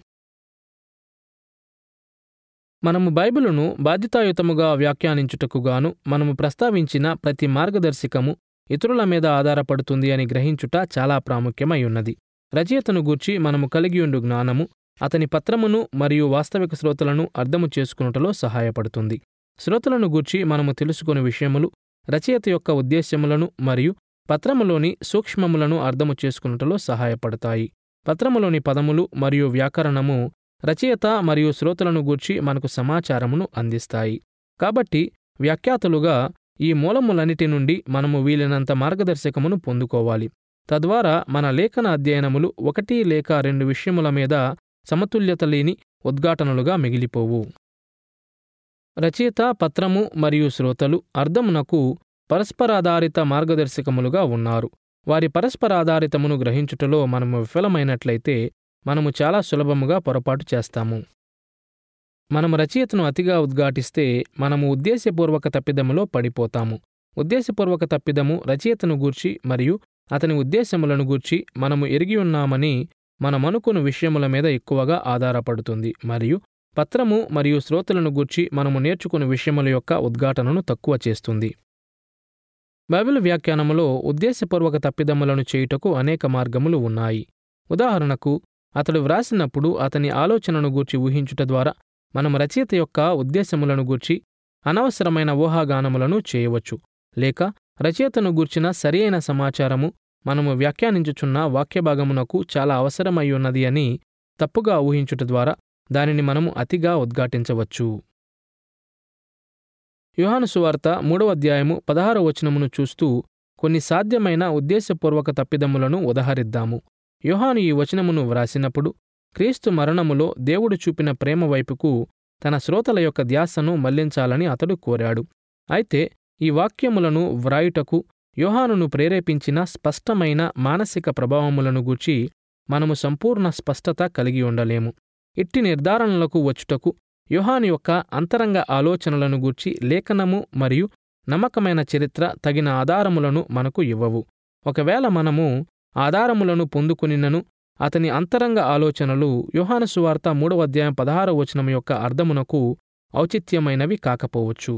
మనము బైబిలును బాధ్యతాయుతముగా వ్యాఖ్యానించుటకు గాను మనము ప్రస్తావించిన ప్రతి మార్గదర్శకము ఇతరుల మీద ఆధారపడుతుంది అని గ్రహించుట చాలా ప్రాముఖ్యమై ఉన్నది రచయితను గూర్చి మనము కలిగియుండు జ్ఞానము అతని పత్రమును మరియు వాస్తవిక శ్రోతలను అర్థము చేసుకునుటలో సహాయపడుతుంది శ్రోతలను గూర్చి మనము తెలుసుకుని విషయములు రచయిత యొక్క ఉద్దేశ్యములను మరియు పత్రములోని సూక్ష్మములను అర్థము చేసుకునుటలో సహాయపడతాయి పత్రములోని పదములు మరియు వ్యాకరణము రచయిత మరియు శ్రోతలను గూర్చి మనకు సమాచారమును అందిస్తాయి కాబట్టి వ్యాఖ్యాతలుగా ఈ మూలములన్నిటి నుండి మనము వీలైనంత మార్గదర్శకమును పొందుకోవాలి తద్వారా మన లేఖన అధ్యయనములు ఒకటి లేక రెండు విషయముల మీద సమతుల్యత లేని ఉద్ఘాటనలుగా మిగిలిపోవు రచయిత పత్రము మరియు శ్రోతలు అర్థమునకు పరస్పరాధారిత మార్గదర్శకములుగా ఉన్నారు వారి పరస్పరాధారితమును గ్రహించుటలో మనము విఫలమైనట్లయితే మనము చాలా సులభముగా పొరపాటు చేస్తాము మనము రచయితను అతిగా ఉద్ఘాటిస్తే మనము ఉద్దేశపూర్వక తప్పిదములో పడిపోతాము ఉద్దేశపూర్వక తప్పిదము రచయితను గూర్చి మరియు అతని ఉద్దేశములను గూర్చి మనము ఎరిగి ఉన్నామని మనమనుకుని విషయముల మీద ఎక్కువగా ఆధారపడుతుంది మరియు పత్రము మరియు శ్రోతలను గూర్చి మనము నేర్చుకుని విషయముల యొక్క ఉద్ఘాటనను తక్కువ చేస్తుంది బైబిల్ వ్యాఖ్యానములో ఉద్దేశపూర్వక తప్పిదములను చేయుటకు అనేక మార్గములు ఉన్నాయి ఉదాహరణకు అతడు వ్రాసినప్పుడు అతని ఆలోచనను గూర్చి ఊహించుట ద్వారా మనం రచయిత యొక్క ఉద్దేశములను గూర్చి అనవసరమైన ఊహాగానములను చేయవచ్చు లేక రచయితను గూర్చిన సరియైన సమాచారము మనము వ్యాఖ్యానించుచున్న వాక్యభాగమునకు చాలా అవసరమై ఉన్నది అని తప్పుగా ఊహించుట ద్వారా దానిని మనము అతిగా ఉద్ఘాటించవచ్చు యోహాను సువార్త మూడవ అధ్యాయము పదహార వచనమును చూస్తూ కొన్ని సాధ్యమైన ఉద్దేశపూర్వక తప్పిదములను ఉదహరిద్దాము యోహాను ఈ వచనమును వ్రాసినప్పుడు క్రీస్తు మరణములో దేవుడు చూపిన ప్రేమ వైపుకు తన శ్రోతల యొక్క ధ్యాసను మళ్లించాలని అతడు కోరాడు అయితే ఈ వాక్యములను వ్రాయుటకు యోహానును ప్రేరేపించిన స్పష్టమైన మానసిక ప్రభావములను గూర్చి మనము సంపూర్ణ స్పష్టత కలిగి ఉండలేము ఇట్టి నిర్ధారణలకు వచ్చుటకు యోహాను యొక్క అంతరంగ ఆలోచనలను గూర్చి లేఖనము మరియు నమ్మకమైన చరిత్ర తగిన ఆధారములను మనకు ఇవ్వవు ఒకవేళ మనము ఆధారములను పొందుకునినను అతని అంతరంగ ఆలోచనలు యోహాను సువార్త మూడవ అధ్యాయం పదహార వచనం యొక్క అర్థమునకు ఔచిత్యమైనవి కాకపోవచ్చు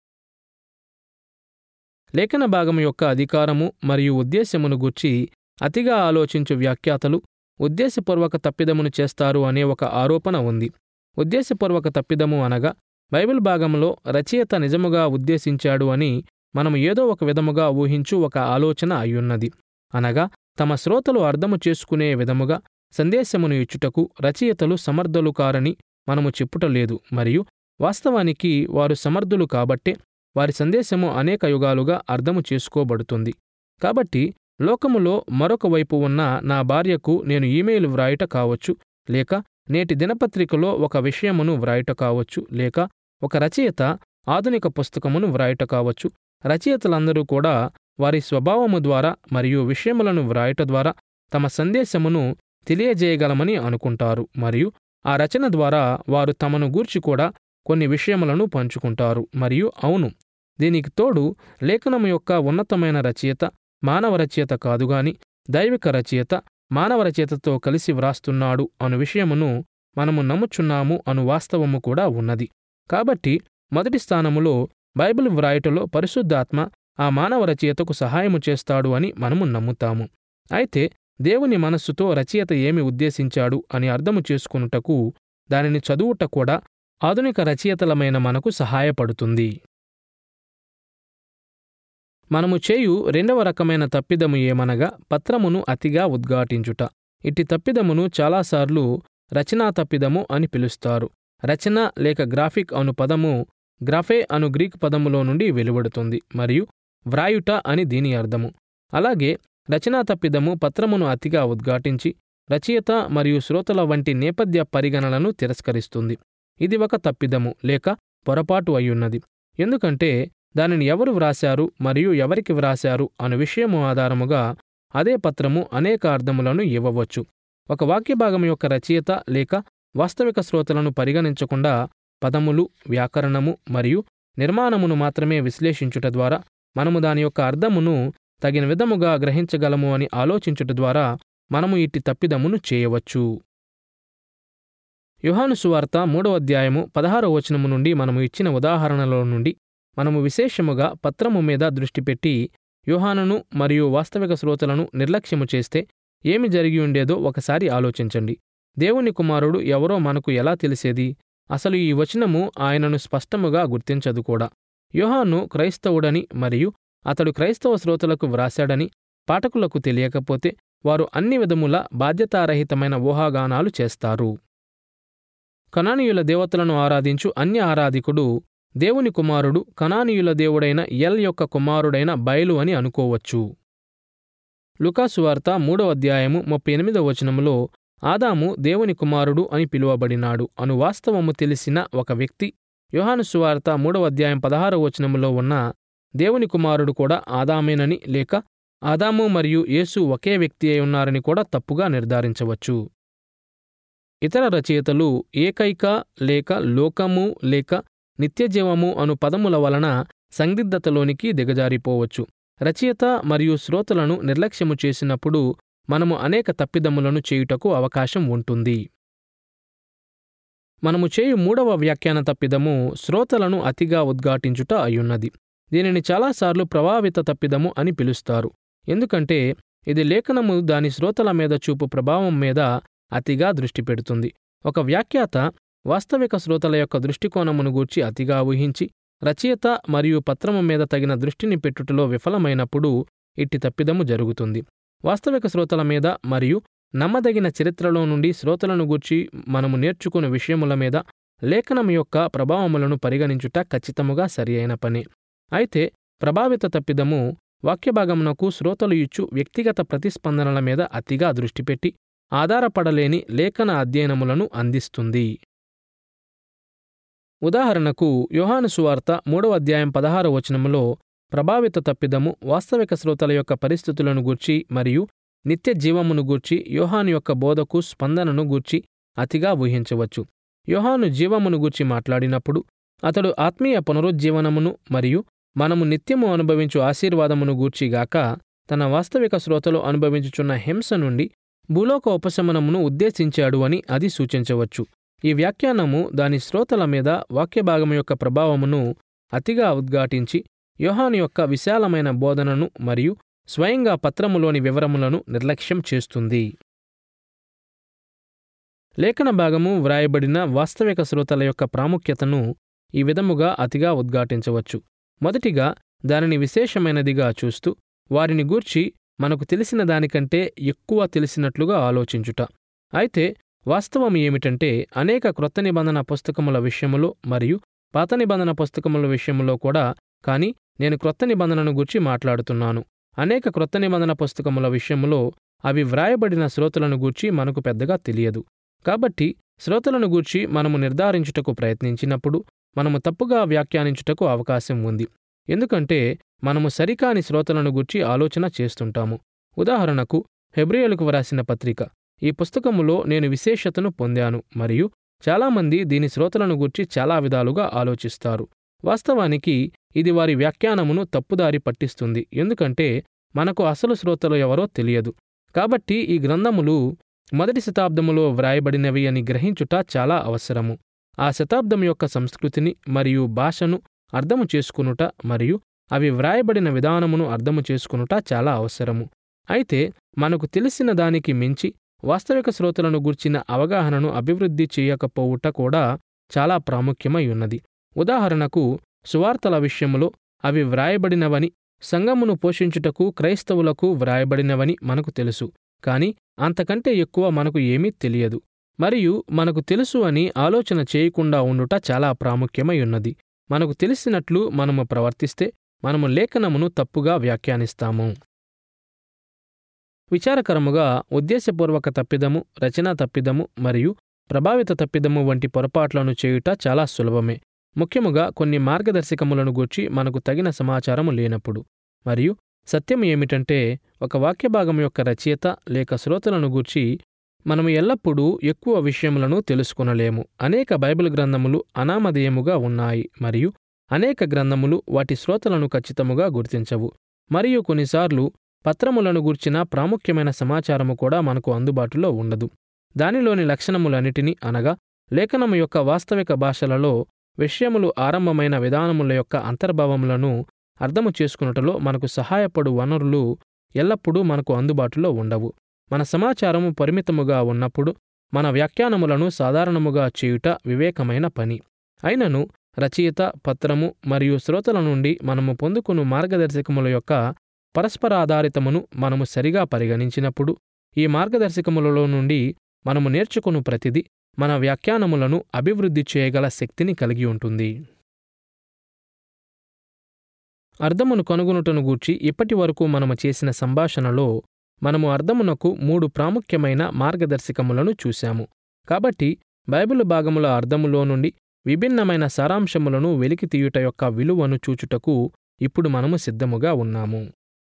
లేఖన భాగం యొక్క అధికారము మరియు ఉద్దేశ్యమును గూర్చి అతిగా ఆలోచించు వ్యాఖ్యాతలు ఉద్దేశపూర్వక తప్పిదమును చేస్తారు అనే ఒక ఆరోపణ ఉంది ఉద్దేశపూర్వక తప్పిదము అనగా బైబిల్ భాగంలో రచయిత నిజముగా ఉద్దేశించాడు అని మనము ఏదో ఒక విధముగా ఊహించు ఒక ఆలోచన అయ్యున్నది అనగా తమ శ్రోతలు అర్థము చేసుకునే విధముగా సందేశమును ఇచ్చుటకు రచయితలు సమర్థులు కారని మనము చెప్పుటలేదు మరియు వాస్తవానికి వారు సమర్థులు కాబట్టే వారి సందేశము అనేక యుగాలుగా అర్థము చేసుకోబడుతుంది కాబట్టి లోకములో మరొక వైపు ఉన్న నా భార్యకు నేను ఈమెయిల్ వ్రాయుట కావచ్చు లేక నేటి దినపత్రికలో ఒక విషయమును వ్రాయుట కావచ్చు లేక ఒక రచయిత ఆధునిక పుస్తకమును వ్రాయుట కావచ్చు రచయితలందరూ కూడా వారి స్వభావము ద్వారా మరియు విషయములను వ్రాయుట ద్వారా తమ సందేశమును తెలియజేయగలమని అనుకుంటారు మరియు ఆ రచన ద్వారా వారు తమను గూర్చి కూడా కొన్ని విషయములను పంచుకుంటారు మరియు అవును దీనికి తోడు లేఖనము యొక్క ఉన్నతమైన రచయిత మానవ రచయిత కాదుగాని దైవిక రచయిత మానవ రచయితతో కలిసి వ్రాస్తున్నాడు అను విషయమును మనము నమ్ముచున్నాము అను వాస్తవము కూడా ఉన్నది కాబట్టి మొదటి స్థానములో బైబిల్ వ్రాయుటలో పరిశుద్ధాత్మ ఆ మానవ రచయితకు సహాయము చేస్తాడు అని మనము నమ్ముతాము అయితే దేవుని మనస్సుతో రచయిత ఏమి ఉద్దేశించాడు అని అర్థము చేసుకునుటకు దానిని చదువుట కూడా ఆధునిక రచయితలమైన మనకు సహాయపడుతుంది మనము చేయు రెండవ రకమైన తప్పిదము ఏమనగా పత్రమును అతిగా ఉద్ఘాటించుట ఇట్టి తప్పిదమును చాలాసార్లు రచనా తప్పిదము అని పిలుస్తారు రచన లేక గ్రాఫిక్ అను పదము గ్రాఫే అను గ్రీక్ పదములో నుండి వెలువడుతుంది మరియు వ్రాయుట అని దీని అర్థము అలాగే రచనా తప్పిదము పత్రమును అతిగా ఉద్ఘాటించి రచయిత మరియు శ్రోతల వంటి నేపథ్య పరిగణనలను తిరస్కరిస్తుంది ఇది ఒక తప్పిదము లేక పొరపాటు అయ్యున్నది ఎందుకంటే దానిని ఎవరు వ్రాశారు మరియు ఎవరికి వ్రాశారు అను విషయము ఆధారముగా అదే పత్రము అనేక అర్థములను ఇవ్వవచ్చు ఒక వాక్యభాగం యొక్క రచయిత లేక వాస్తవిక శ్రోతలను పరిగణించకుండా పదములు వ్యాకరణము మరియు నిర్మాణమును మాత్రమే విశ్లేషించుట ద్వారా మనము దాని యొక్క అర్థమును తగిన విధముగా గ్రహించగలము అని ఆలోచించుట ద్వారా మనము ఇట్టి తప్పిదమును చేయవచ్చు యుహాను సువార్త మూడో అధ్యాయము పదహారో వచనము నుండి మనము ఇచ్చిన ఉదాహరణలో నుండి మనము విశేషముగా పత్రము మీద దృష్టి పెట్టి యోహానును మరియు వాస్తవిక శ్రోతలను నిర్లక్ష్యము చేస్తే ఏమి జరిగి ఉండేదో ఒకసారి ఆలోచించండి దేవుని కుమారుడు ఎవరో మనకు ఎలా తెలిసేది అసలు ఈ వచనము ఆయనను స్పష్టముగా గుర్తించదు కూడా యోహాను క్రైస్తవుడని మరియు అతడు క్రైస్తవ శ్రోతలకు వ్రాశాడని పాఠకులకు తెలియకపోతే వారు అన్ని విధముల బాధ్యతారహితమైన ఊహాగానాలు చేస్తారు కనానీయుల దేవతలను ఆరాధించు అన్య ఆరాధికుడు దేవుని కుమారుడు కనానీయుల దేవుడైన ఎల్ యొక్క కుమారుడైన బయలు అని అనుకోవచ్చు లుకాసువార్త మూడవ అధ్యాయము ముప్పై ఎనిమిదవ వచనములో ఆదాము దేవుని కుమారుడు అని పిలువబడినాడు అను వాస్తవము తెలిసిన ఒక వ్యక్తి యోహాను సువార్త మూడవ అధ్యాయం పదహారవ వచనములో ఉన్న దేవుని కుమారుడు కూడా ఆదామేనని లేక ఆదాము మరియు యేసు ఒకే వ్యక్తి అయి ఉన్నారని కూడా తప్పుగా నిర్ధారించవచ్చు ఇతర రచయితలు ఏకైక లేక లోకము లేక నిత్యజీవము అను పదముల వలన సందిగ్ధతలోనికి దిగజారిపోవచ్చు రచయిత మరియు శ్రోతలను నిర్లక్ష్యము చేసినప్పుడు మనము అనేక తప్పిదములను చేయుటకు అవకాశం ఉంటుంది మనము చేయు మూడవ వ్యాఖ్యాన తప్పిదము శ్రోతలను అతిగా ఉద్ఘాటించుట అయ్యున్నది దీనిని చాలాసార్లు ప్రభావిత తప్పిదము అని పిలుస్తారు ఎందుకంటే ఇది లేఖనము దాని శ్రోతల మీద చూపు ప్రభావం మీద అతిగా దృష్టి పెడుతుంది ఒక వ్యాఖ్యాత వాస్తవిక శ్రోతల యొక్క దృష్టికోణమును గూర్చి అతిగా ఊహించి రచయిత మరియు పత్రము మీద తగిన దృష్టిని పెట్టుటలో విఫలమైనప్పుడు ఇట్టి తప్పిదము జరుగుతుంది వాస్తవిక శ్రోతల మీద మరియు నమ్మదగిన చరిత్రలో నుండి శ్రోతలను గూర్చి మనము నేర్చుకునే విషయముల మీద లేఖనం యొక్క ప్రభావములను పరిగణించుట ఖచ్చితముగా సరియైన పని అయితే ప్రభావిత తప్పిదము వాక్యభాగమునకు శ్రోతలు ఇచ్చు వ్యక్తిగత ప్రతిస్పందనల మీద అతిగా దృష్టిపెట్టి ఆధారపడలేని లేఖన అధ్యయనములను అందిస్తుంది ఉదాహరణకు యోహాను సువార్త మూడవ అధ్యాయం పదహార వచనములో ప్రభావిత తప్పిదము వాస్తవిక శ్రోతల యొక్క పరిస్థితులను గూర్చి మరియు నిత్య జీవమును గూర్చి యోహాను యొక్క బోధకు స్పందనను గూర్చి అతిగా ఊహించవచ్చు యోహాను జీవమును గూర్చి మాట్లాడినప్పుడు అతడు ఆత్మీయ పునరుజ్జీవనమును మరియు మనము నిత్యము అనుభవించు ఆశీర్వాదమును గూర్చిగాక తన వాస్తవిక శ్రోతలు అనుభవించుచున్న హింస నుండి భూలోక ఉపశమనమును ఉద్దేశించాడు అని అది సూచించవచ్చు ఈ వ్యాఖ్యానము దాని శ్రోతల మీద వాక్యభాగము యొక్క ప్రభావమును అతిగా ఉద్ఘాటించి యోహాను యొక్క విశాలమైన బోధనను మరియు స్వయంగా పత్రములోని వివరములను నిర్లక్ష్యం చేస్తుంది లేఖన భాగము వ్రాయబడిన వాస్తవిక శ్రోతల యొక్క ప్రాముఖ్యతను ఈ విధముగా అతిగా ఉద్ఘాటించవచ్చు మొదటిగా దానిని విశేషమైనదిగా చూస్తూ వారిని గూర్చి మనకు తెలిసిన దానికంటే ఎక్కువ తెలిసినట్లుగా ఆలోచించుట అయితే వాస్తవం ఏమిటంటే అనేక క్రొత్త నిబంధన పుస్తకముల విషయములో మరియు పాత నిబంధన పుస్తకముల విషయములో కూడా కానీ నేను క్రొత్త నిబంధనను గురించి మాట్లాడుతున్నాను అనేక క్రొత్త నిబంధన పుస్తకముల విషయములో అవి వ్రాయబడిన శ్రోతలను గూర్చి మనకు పెద్దగా తెలియదు కాబట్టి శ్రోతలను గూర్చి మనము నిర్ధారించుటకు ప్రయత్నించినప్పుడు మనము తప్పుగా వ్యాఖ్యానించుటకు అవకాశం ఉంది ఎందుకంటే మనము సరికాని శ్రోతలను గూర్చి ఆలోచన చేస్తుంటాము ఉదాహరణకు హెబ్రియులకు వ్రాసిన పత్రిక ఈ పుస్తకములో నేను విశేషతను పొందాను మరియు చాలామంది దీని శ్రోతలను గూర్చి చాలా విధాలుగా ఆలోచిస్తారు వాస్తవానికి ఇది వారి వ్యాఖ్యానమును తప్పుదారి పట్టిస్తుంది ఎందుకంటే మనకు అసలు శ్రోతలు ఎవరో తెలియదు కాబట్టి ఈ గ్రంథములు మొదటి శతాబ్దములో వ్రాయబడినవి అని గ్రహించుట చాలా అవసరము ఆ శతాబ్దం యొక్క సంస్కృతిని మరియు భాషను అర్థము చేసుకునుట మరియు అవి వ్రాయబడిన విధానమును అర్థము చేసుకునుట చాలా అవసరము అయితే మనకు తెలిసిన దానికి మించి వాస్తవిక శ్రోతలను గూర్చిన అవగాహనను అభివృద్ధి చేయకపోవుట కూడా చాలా ప్రాముఖ్యమై ఉన్నది ఉదాహరణకు సువార్తల విషయములో అవి వ్రాయబడినవని సంఘమును పోషించుటకు క్రైస్తవులకు వ్రాయబడినవని మనకు తెలుసు కాని అంతకంటే ఎక్కువ మనకు ఏమీ తెలియదు మరియు మనకు తెలుసు అని ఆలోచన చేయకుండా ఉండుట చాలా ప్రాముఖ్యమై ఉన్నది మనకు తెలిసినట్లు మనము ప్రవర్తిస్తే మనము లేఖనమును తప్పుగా వ్యాఖ్యానిస్తాము విచారకరముగా ఉద్దేశపూర్వక తప్పిదము రచనా తప్పిదము మరియు ప్రభావిత తప్పిదము వంటి పొరపాట్లను చేయుట చాలా సులభమే ముఖ్యముగా కొన్ని మార్గదర్శకములను గూర్చి మనకు తగిన సమాచారము లేనప్పుడు మరియు సత్యం ఏమిటంటే ఒక వాక్యభాగం యొక్క రచయిత లేక శ్రోతలను గూర్చి మనము ఎల్లప్పుడూ ఎక్కువ విషయములను తెలుసుకొనలేము అనేక బైబిల్ గ్రంథములు అనామధేయముగా ఉన్నాయి మరియు అనేక గ్రంథములు వాటి శ్రోతలను ఖచ్చితముగా గుర్తించవు మరియు కొన్నిసార్లు పత్రములను గూర్చిన ప్రాముఖ్యమైన సమాచారము కూడా మనకు అందుబాటులో ఉండదు దానిలోని లక్షణములన్నిటినీ అనగా లేఖనము యొక్క వాస్తవిక భాషలలో విషయములు ఆరంభమైన విధానముల యొక్క అంతర్భావములను అర్థము చేసుకున్నటలో మనకు సహాయపడు వనరులు ఎల్లప్పుడూ మనకు అందుబాటులో ఉండవు మన సమాచారము పరిమితముగా ఉన్నప్పుడు మన వ్యాఖ్యానములను సాధారణముగా చేయుట వివేకమైన పని అయినను రచయిత పత్రము మరియు శ్రోతల నుండి మనము పొందుకును మార్గదర్శకముల యొక్క పరస్పరాధారితమును మనము సరిగా పరిగణించినప్పుడు ఈ మార్గదర్శకములలో నుండి మనము నేర్చుకును ప్రతిదీ మన వ్యాఖ్యానములను అభివృద్ధి చేయగల శక్తిని కలిగి ఉంటుంది అర్థమును కనుగొనుటను గూర్చి ఇప్పటి వరకు మనము చేసిన సంభాషణలో మనము అర్థమునకు మూడు ప్రాముఖ్యమైన మార్గదర్శకములను చూశాము కాబట్టి బైబిల్ భాగముల అర్థములో నుండి విభిన్నమైన సారాంశములను వెలికి తీయుట యొక్క విలువను చూచుటకు ఇప్పుడు మనము సిద్ధముగా ఉన్నాము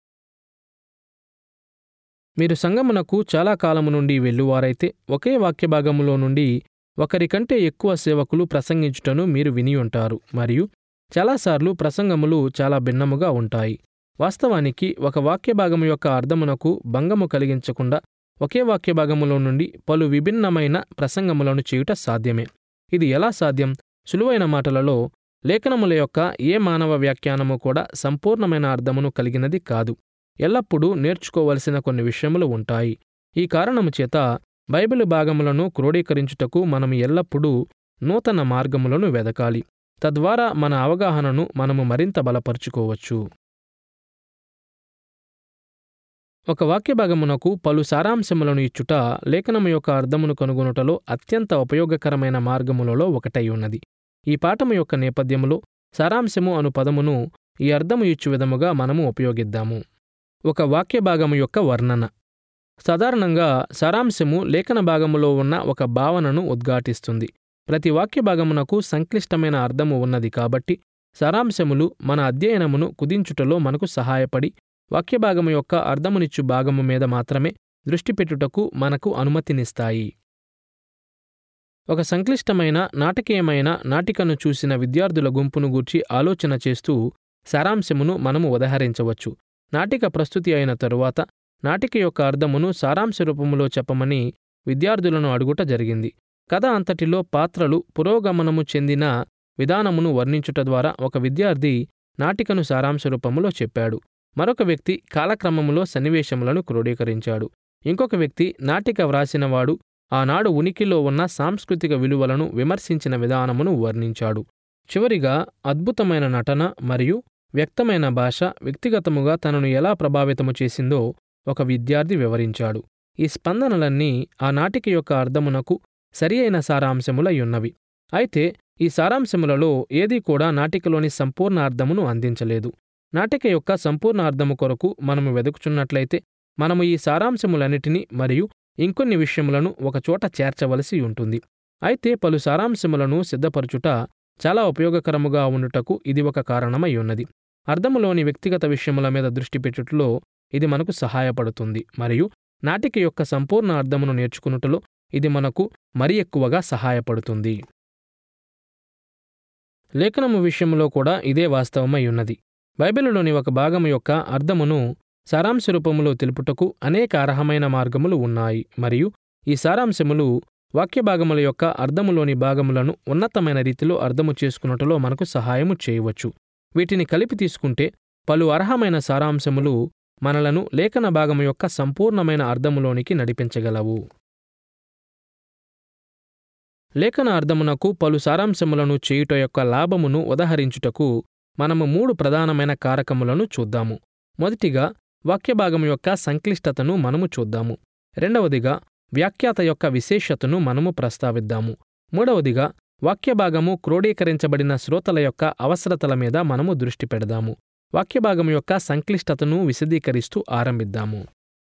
మీరు సంగమునకు చాలా కాలము నుండి వెళ్ళువారైతే ఒకే వాక్యభాగములో నుండి ఒకరికంటే ఎక్కువ సేవకులు ప్రసంగించుటను మీరు విని ఉంటారు మరియు చాలాసార్లు ప్రసంగములు చాలా భిన్నముగా ఉంటాయి వాస్తవానికి ఒక వాక్యభాగము యొక్క అర్థమునకు భంగము కలిగించకుండా ఒకే వాక్యభాగములో నుండి పలు విభిన్నమైన ప్రసంగములను చేయుట సాధ్యమే ఇది ఎలా సాధ్యం సులువైన మాటలలో లేఖనముల యొక్క ఏ మానవ వ్యాఖ్యానము కూడా సంపూర్ణమైన అర్థమును కలిగినది కాదు ఎల్లప్పుడూ నేర్చుకోవలసిన కొన్ని విషయములు ఉంటాయి ఈ కారణము చేత బైబిల్ భాగములను క్రోడీకరించుటకు మనం ఎల్లప్పుడూ నూతన మార్గములను వెదకాలి తద్వారా మన అవగాహనను మనము మరింత బలపరుచుకోవచ్చు ఒక వాక్య భాగమునకు పలు సారాంశములను ఇచ్చుట లేఖనము యొక్క అర్థమును కనుగొనుటలో అత్యంత ఉపయోగకరమైన మార్గములలో ఒకటై ఉన్నది ఈ పాఠము యొక్క నేపథ్యములో సారాంశము అను పదమును ఈ అర్థము ఇచ్చు విధముగా మనము ఉపయోగిద్దాము ఒక వాక్య భాగము యొక్క వర్ణన సాధారణంగా సారాంశము లేఖన భాగములో ఉన్న ఒక భావనను ఉద్ఘాటిస్తుంది ప్రతి వాక్య భాగమునకు సంక్లిష్టమైన అర్థము ఉన్నది కాబట్టి సారాంశములు మన అధ్యయనమును కుదించుటలో మనకు సహాయపడి వాక్యభాగము యొక్క అర్థమునిచ్చు భాగము మీద మాత్రమే దృష్టి పెట్టుటకు మనకు అనుమతినిస్తాయి ఒక సంక్లిష్టమైన నాటకీయమైన నాటికను చూసిన విద్యార్థుల గుంపును గూర్చి ఆలోచన చేస్తూ సారాంశమును మనము ఉదహరించవచ్చు నాటిక ప్రస్తుతి అయిన తరువాత నాటిక యొక్క అర్థమును సారాంశ రూపములో చెప్పమని విద్యార్థులను అడుగుట జరిగింది కథ అంతటిలో పాత్రలు పురోగమనము చెందిన విధానమును వర్ణించుట ద్వారా ఒక విద్యార్థి నాటికను సారాంశ రూపములో చెప్పాడు మరొక వ్యక్తి కాలక్రమములో సన్నివేశములను క్రోడీకరించాడు ఇంకొక వ్యక్తి నాటిక వ్రాసినవాడు ఆనాడు ఉనికిలో ఉన్న సాంస్కృతిక విలువలను విమర్శించిన విధానమును వర్ణించాడు చివరిగా అద్భుతమైన నటన మరియు వ్యక్తమైన భాష వ్యక్తిగతముగా తనను ఎలా ప్రభావితము చేసిందో ఒక విద్యార్థి వివరించాడు ఈ స్పందనలన్నీ ఆ నాటిక యొక్క అర్థమునకు సరి అయిన సారాంశములయ్యున్నవి అయితే ఈ సారాంశములలో ఏదీ కూడా నాటికలోని సంపూర్ణ అర్థమును అందించలేదు నాటిక యొక్క సంపూర్ణ అర్థము కొరకు మనము వెదుకుచున్నట్లయితే మనము ఈ సారాంశములన్నిటినీ మరియు ఇంకొన్ని విషయములను ఒకచోట చేర్చవలసి ఉంటుంది అయితే పలు సారాంశములను సిద్ధపరచుట చాలా ఉపయోగకరముగా ఉండుటకు ఇది ఒక కారణమై ఉన్నది అర్థములోని వ్యక్తిగత విషయముల మీద దృష్టి పెట్టుటలో ఇది మనకు సహాయపడుతుంది మరియు నాటిక యొక్క సంపూర్ణ అర్థమును నేర్చుకునుటలో ఇది మనకు మరి ఎక్కువగా సహాయపడుతుంది లేఖనము విషయంలో కూడా ఇదే వాస్తవమై ఉన్నది బైబిలులోని ఒక భాగము యొక్క అర్థమును సారాంశ రూపములో తెలుపుటకు అనేక అర్హమైన మార్గములు ఉన్నాయి మరియు ఈ సారాంశములు వాక్య భాగముల యొక్క అర్థములోని భాగములను ఉన్నతమైన రీతిలో అర్థము చేసుకున్నటలో మనకు సహాయము చేయవచ్చు వీటిని కలిపి తీసుకుంటే పలు అర్హమైన సారాంశములు మనలను లేఖన భాగము యొక్క సంపూర్ణమైన అర్థములోనికి నడిపించగలవు లేఖన అర్థమునకు పలు సారాంశములను చేయుట యొక్క లాభమును ఉదహరించుటకు మనము మూడు ప్రధానమైన కారకములను చూద్దాము మొదటిగా వాక్యభాగం యొక్క సంక్లిష్టతను మనము చూద్దాము రెండవదిగా వ్యాఖ్యాత యొక్క విశేషతను మనము ప్రస్తావిద్దాము మూడవదిగా వాక్యభాగము క్రోడీకరించబడిన శ్రోతల యొక్క అవసరతల మీద మనము దృష్టి పెడదాము వాక్యభాగం యొక్క సంక్లిష్టతను విశదీకరిస్తూ ఆరంభిద్దాము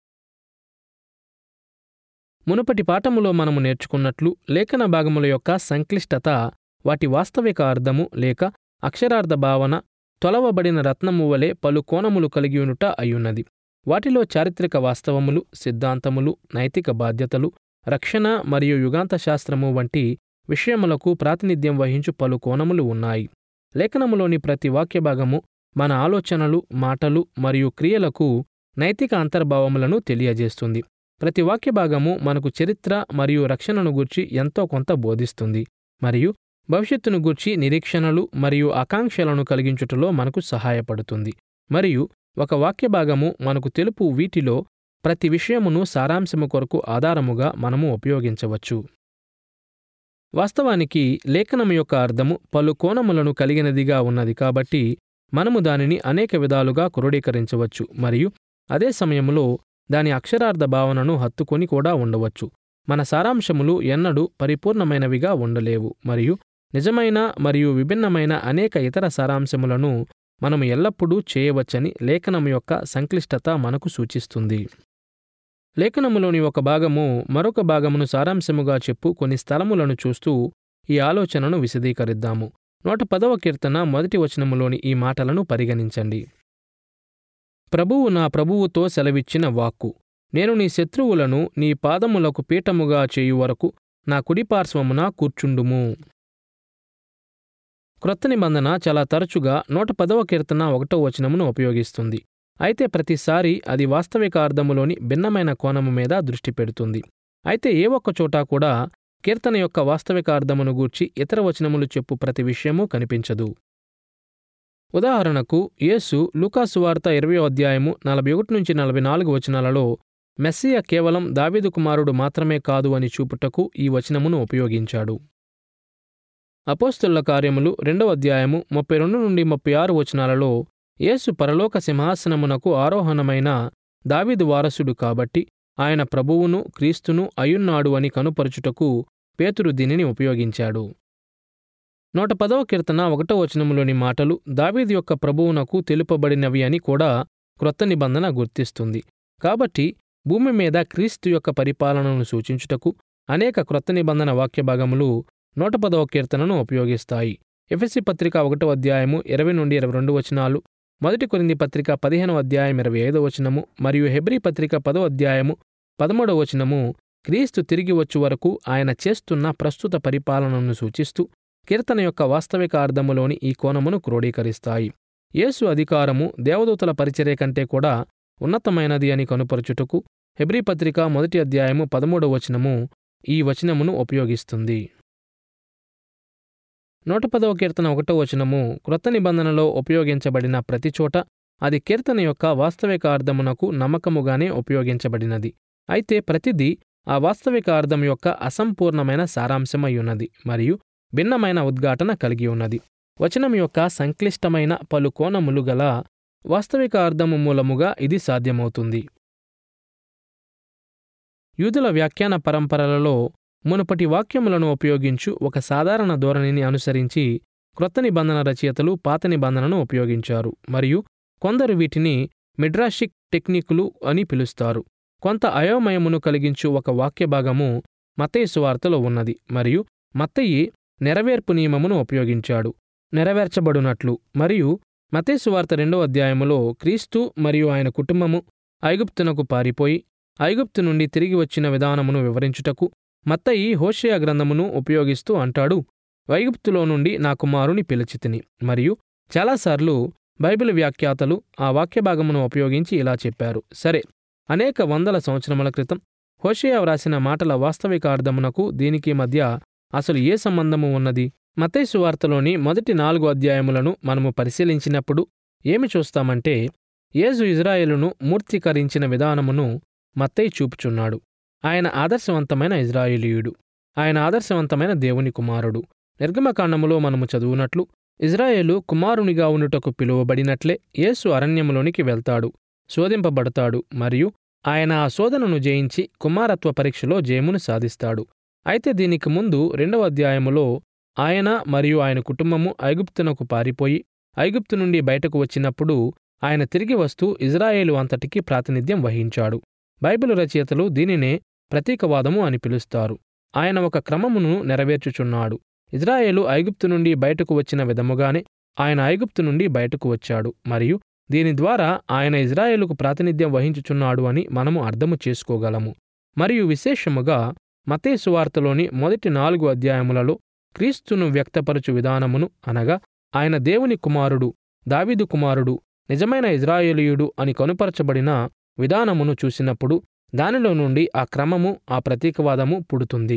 మునుపటి పాఠములో మనము నేర్చుకున్నట్లు లేఖన భాగముల యొక్క సంక్లిష్టత వాటి వాస్తవిక అర్థము లేక అక్షరార్థ భావన తొలవబడిన రత్నము వలె పలు కోణములు కలిగియునుట అయ్యున్నది వాటిలో చారిత్రక వాస్తవములు సిద్ధాంతములు నైతిక బాధ్యతలు రక్షణ మరియు యుగాంత శాస్త్రము వంటి విషయములకు ప్రాతినిధ్యం వహించు పలు కోణములు ఉన్నాయి లేఖనములోని ప్రతి వాక్యభాగము మన ఆలోచనలు మాటలు మరియు క్రియలకు నైతిక అంతర్భావములను తెలియజేస్తుంది ప్రతి వాక్యభాగము మనకు చరిత్ర మరియు రక్షణను గూర్చి ఎంతో కొంత బోధిస్తుంది మరియు భవిష్యత్తును గూర్చి నిరీక్షణలు మరియు ఆకాంక్షలను కలిగించుటలో మనకు సహాయపడుతుంది మరియు ఒక వాక్యభాగము మనకు తెలుపు వీటిలో ప్రతి విషయమును సారాంశము కొరకు ఆధారముగా మనము ఉపయోగించవచ్చు వాస్తవానికి లేఖనము యొక్క అర్థము పలు కోణములను కలిగినదిగా ఉన్నది కాబట్టి మనము దానిని అనేక విధాలుగా క్రోడీకరించవచ్చు మరియు అదే సమయంలో దాని అక్షరార్థ భావనను హత్తుకొని కూడా ఉండవచ్చు మన సారాంశములు ఎన్నడూ పరిపూర్ణమైనవిగా ఉండలేవు మరియు నిజమైన మరియు విభిన్నమైన అనేక ఇతర సారాంశములను మనము ఎల్లప్పుడూ చేయవచ్చని లేఖనము యొక్క సంక్లిష్టత మనకు సూచిస్తుంది లేఖనములోని ఒక భాగము మరొక భాగమును సారాంశముగా చెప్పు కొన్ని స్థలములను చూస్తూ ఈ ఆలోచనను విశదీకరిద్దాము నూట పదవ కీర్తన మొదటి వచనములోని ఈ మాటలను పరిగణించండి ప్రభువు నా ప్రభువుతో సెలవిచ్చిన వాక్కు నేను నీ శత్రువులను నీ పాదములకు పీఠముగా చేయు వరకు నా కుడిపార్శ్వమున కూర్చుండుము క్రొత్త నిబంధన చాలా తరచుగా నూట పదవ కీర్తన ఒకటో వచనమును ఉపయోగిస్తుంది అయితే ప్రతిసారి అది వాస్తవిక అర్థములోని భిన్నమైన కోణము మీద దృష్టి పెడుతుంది అయితే ఏ ఒక్క చోట కూడా కీర్తన యొక్క వాస్తవిక అర్థమును గూర్చి ఇతర వచనములు చెప్పు ప్రతి విషయమూ కనిపించదు ఉదాహరణకు యేసు లూకాసు వార్త ఇరవై అధ్యాయము నలభై ఒకటి నుంచి నలభై నాలుగు వచనాలలో మెస్సియ కేవలం దావీదు కుమారుడు మాత్రమే కాదు అని చూపుటకు ఈ వచనమును ఉపయోగించాడు అపోస్తుల కార్యములు రెండవ అధ్యాయము ముప్పై రెండు నుండి ముప్పై ఆరు వచనాలలో యేసు పరలోక సింహాసనమునకు ఆరోహణమైన దావీదు వారసుడు కాబట్టి ఆయన ప్రభువును క్రీస్తును అయున్నాడు అని కనుపరుచుటకు పేతురు దీనిని ఉపయోగించాడు నూట పదవ కీర్తన ఒకటో వచనములోని మాటలు దావీదు యొక్క ప్రభువునకు తెలుపబడినవి అని కూడా క్రొత్త నిబంధన గుర్తిస్తుంది కాబట్టి భూమి మీద క్రీస్తు యొక్క పరిపాలనను సూచించుటకు అనేక క్రొత్త నిబంధన వాక్య భాగములు నూట పదవ కీర్తనను ఉపయోగిస్తాయి ఎఫ్ఎస్సి పత్రిక ఒకటో అధ్యాయము ఇరవై నుండి ఇరవై రెండు వచనాలు మొదటి కొరింది పత్రిక పదిహేనవ అధ్యాయం ఇరవై ఐదో వచనము మరియు హెబ్రీ పత్రిక పదో అధ్యాయము పదమూడవ వచనము క్రీస్తు తిరిగి వచ్చు వరకు ఆయన చేస్తున్న ప్రస్తుత పరిపాలనను సూచిస్తూ కీర్తన యొక్క వాస్తవిక అర్థములోని ఈ కోణమును క్రోడీకరిస్తాయి యేసు అధికారము దేవదూతల పరిచర్య కంటే కూడా ఉన్నతమైనది అని కనుపరచుటకు హెబ్రీ పత్రిక మొదటి అధ్యాయము పదమూడవ వచనము ఈ వచనమును ఉపయోగిస్తుంది నూట పదవ కీర్తన ఒకటో వచనము క్రొత్త నిబంధనలో ఉపయోగించబడిన ప్రతి చోట అది కీర్తన యొక్క వాస్తవిక అర్థమునకు నమ్మకముగానే ఉపయోగించబడినది అయితే ప్రతిదీ ఆ వాస్తవిక అర్థం యొక్క అసంపూర్ణమైన సారాంశమై ఉన్నది మరియు భిన్నమైన ఉద్ఘాటన కలిగి ఉన్నది వచనం యొక్క సంక్లిష్టమైన పలు కోణములు గల వాస్తవిక అర్థము మూలముగా ఇది సాధ్యమవుతుంది యూదుల వ్యాఖ్యాన పరంపరలలో మునుపటి వాక్యములను ఉపయోగించు ఒక సాధారణ ధోరణిని అనుసరించి క్రొత్త నిబంధన రచయితలు పాత నిబంధనను ఉపయోగించారు మరియు కొందరు వీటిని మిడ్రాషిక్ టెక్నికులు అని పిలుస్తారు కొంత అయోమయమును కలిగించు ఒక వాక్య భాగము మత్తయి సువార్తలో ఉన్నది మరియు మత్తయి నెరవేర్పు నియమమును ఉపయోగించాడు నెరవేర్చబడునట్లు మరియు మత్తయి సువార్త రెండో అధ్యాయములో క్రీస్తు మరియు ఆయన కుటుంబము ఐగుప్తునకు పారిపోయి ఐగుప్తు నుండి తిరిగి వచ్చిన విధానమును వివరించుటకు మత్తయి హోషేయ గ్రంథమును ఉపయోగిస్తూ అంటాడు వైగుప్తులో నుండి నా కుమారుని పిలిచితిని మరియు చాలాసార్లు బైబిల్ వ్యాఖ్యాతలు ఆ వాక్యభాగమును ఉపయోగించి ఇలా చెప్పారు సరే అనేక వందల సంవత్సరముల క్రితం హోషేయ వ్రాసిన మాటల వాస్తవిక అర్థమునకు దీనికి మధ్య అసలు ఏ సంబంధము ఉన్నది మత్తయి సువార్తలోని మొదటి నాలుగు అధ్యాయములను మనము పరిశీలించినప్పుడు ఏమి చూస్తామంటే యేసు ఇజ్రాయేలును మూర్తీకరించిన విధానమును మత్తయి చూపుచున్నాడు ఆయన ఆదర్శవంతమైన ఇజ్రాయేలీయుడు ఆయన ఆదర్శవంతమైన దేవుని కుమారుడు నిర్గమకాండములో మనము చదువునట్లు ఇజ్రాయేలు కుమారునిగా ఉండుటకు పిలువబడినట్లే యేసు అరణ్యములోనికి వెళ్తాడు శోధింపబడతాడు మరియు ఆయన ఆ శోధనను జయించి కుమారత్వ పరీక్షలో జయమును సాధిస్తాడు అయితే దీనికి ముందు రెండవ అధ్యాయములో ఆయన మరియు ఆయన కుటుంబము ఐగుప్తునకు పారిపోయి ఐగుప్తు నుండి బయటకు వచ్చినప్పుడు ఆయన తిరిగి వస్తూ ఇజ్రాయేలు అంతటికి ప్రాతినిధ్యం వహించాడు బైబిల్ రచయితలు దీనినే ప్రతీకవాదము అని పిలుస్తారు ఆయన ఒక క్రమమును నెరవేర్చుచున్నాడు ఇజ్రాయేలు ఐగుప్తు నుండి బయటకు వచ్చిన విధముగానే ఆయన ఐగుప్తు నుండి బయటకు వచ్చాడు మరియు దీని ద్వారా ఆయన ఇజ్రాయేలుకు ప్రాతినిధ్యం వహించుచున్నాడు అని మనము అర్థము చేసుకోగలము మరియు విశేషముగా మతే సువార్తలోని మొదటి నాలుగు అధ్యాయములలో క్రీస్తును వ్యక్తపరచు విధానమును అనగా ఆయన దేవుని కుమారుడు దావీదు కుమారుడు నిజమైన ఇజ్రాయేలీయుడు అని కనుపరచబడిన విధానమును చూసినప్పుడు దానిలో నుండి ఆ క్రమము ఆ ప్రతీకవాదము పుడుతుంది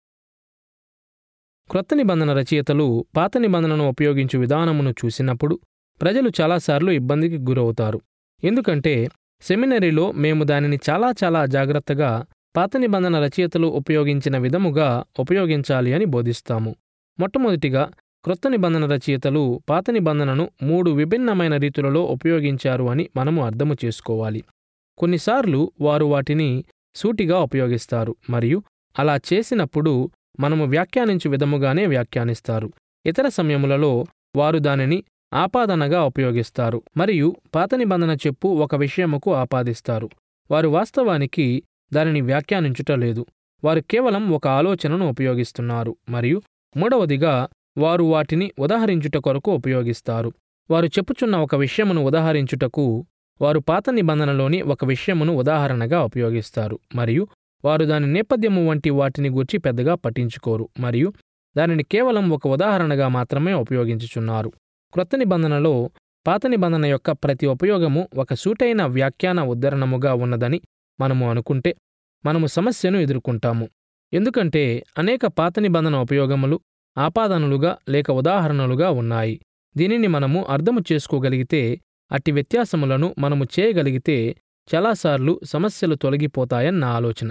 క్రొత్త నిబంధన రచయితలు పాత నిబంధనను ఉపయోగించు విధానమును చూసినప్పుడు ప్రజలు చాలాసార్లు ఇబ్బందికి గురవుతారు ఎందుకంటే సెమినరీలో మేము దానిని చాలా చాలా జాగ్రత్తగా పాత నిబంధన రచయితలు ఉపయోగించిన విధముగా ఉపయోగించాలి అని బోధిస్తాము మొట్టమొదటిగా క్రొత్త నిబంధన రచయితలు పాత నిబంధనను మూడు విభిన్నమైన రీతులలో ఉపయోగించారు అని మనము అర్థము చేసుకోవాలి కొన్నిసార్లు వారు వాటిని సూటిగా ఉపయోగిస్తారు మరియు అలా చేసినప్పుడు మనము వ్యాఖ్యానించు విధముగానే వ్యాఖ్యానిస్తారు ఇతర సమయములలో వారు దానిని ఆపాదనగా ఉపయోగిస్తారు మరియు పాత నిబంధన చెప్పు ఒక విషయముకు ఆపాదిస్తారు వారు వాస్తవానికి దానిని వ్యాఖ్యానించుట లేదు వారు కేవలం ఒక ఆలోచనను ఉపయోగిస్తున్నారు మరియు మూడవదిగా వారు వాటిని ఉదాహరించుట కొరకు ఉపయోగిస్తారు వారు చెప్పుచున్న ఒక విషయమును ఉదాహరించుటకు వారు పాత నిబంధనలోని ఒక విషయమును ఉదాహరణగా ఉపయోగిస్తారు మరియు వారు దాని నేపథ్యము వంటి వాటిని గూర్చి పెద్దగా పట్టించుకోరు మరియు దానిని కేవలం ఒక ఉదాహరణగా మాత్రమే ఉపయోగించుచున్నారు క్రొత్త నిబంధనలో పాత నిబంధన యొక్క ప్రతి ఉపయోగము ఒక సూటైన వ్యాఖ్యాన ఉద్ధరణముగా ఉన్నదని మనము అనుకుంటే మనము సమస్యను ఎదుర్కొంటాము ఎందుకంటే అనేక పాత నిబంధన ఉపయోగములు ఆపాదనలుగా లేక ఉదాహరణలుగా ఉన్నాయి దీనిని మనము అర్థము చేసుకోగలిగితే అట్టి వ్యత్యాసములను మనము చేయగలిగితే చాలాసార్లు సమస్యలు తొలగిపోతాయని నా ఆలోచన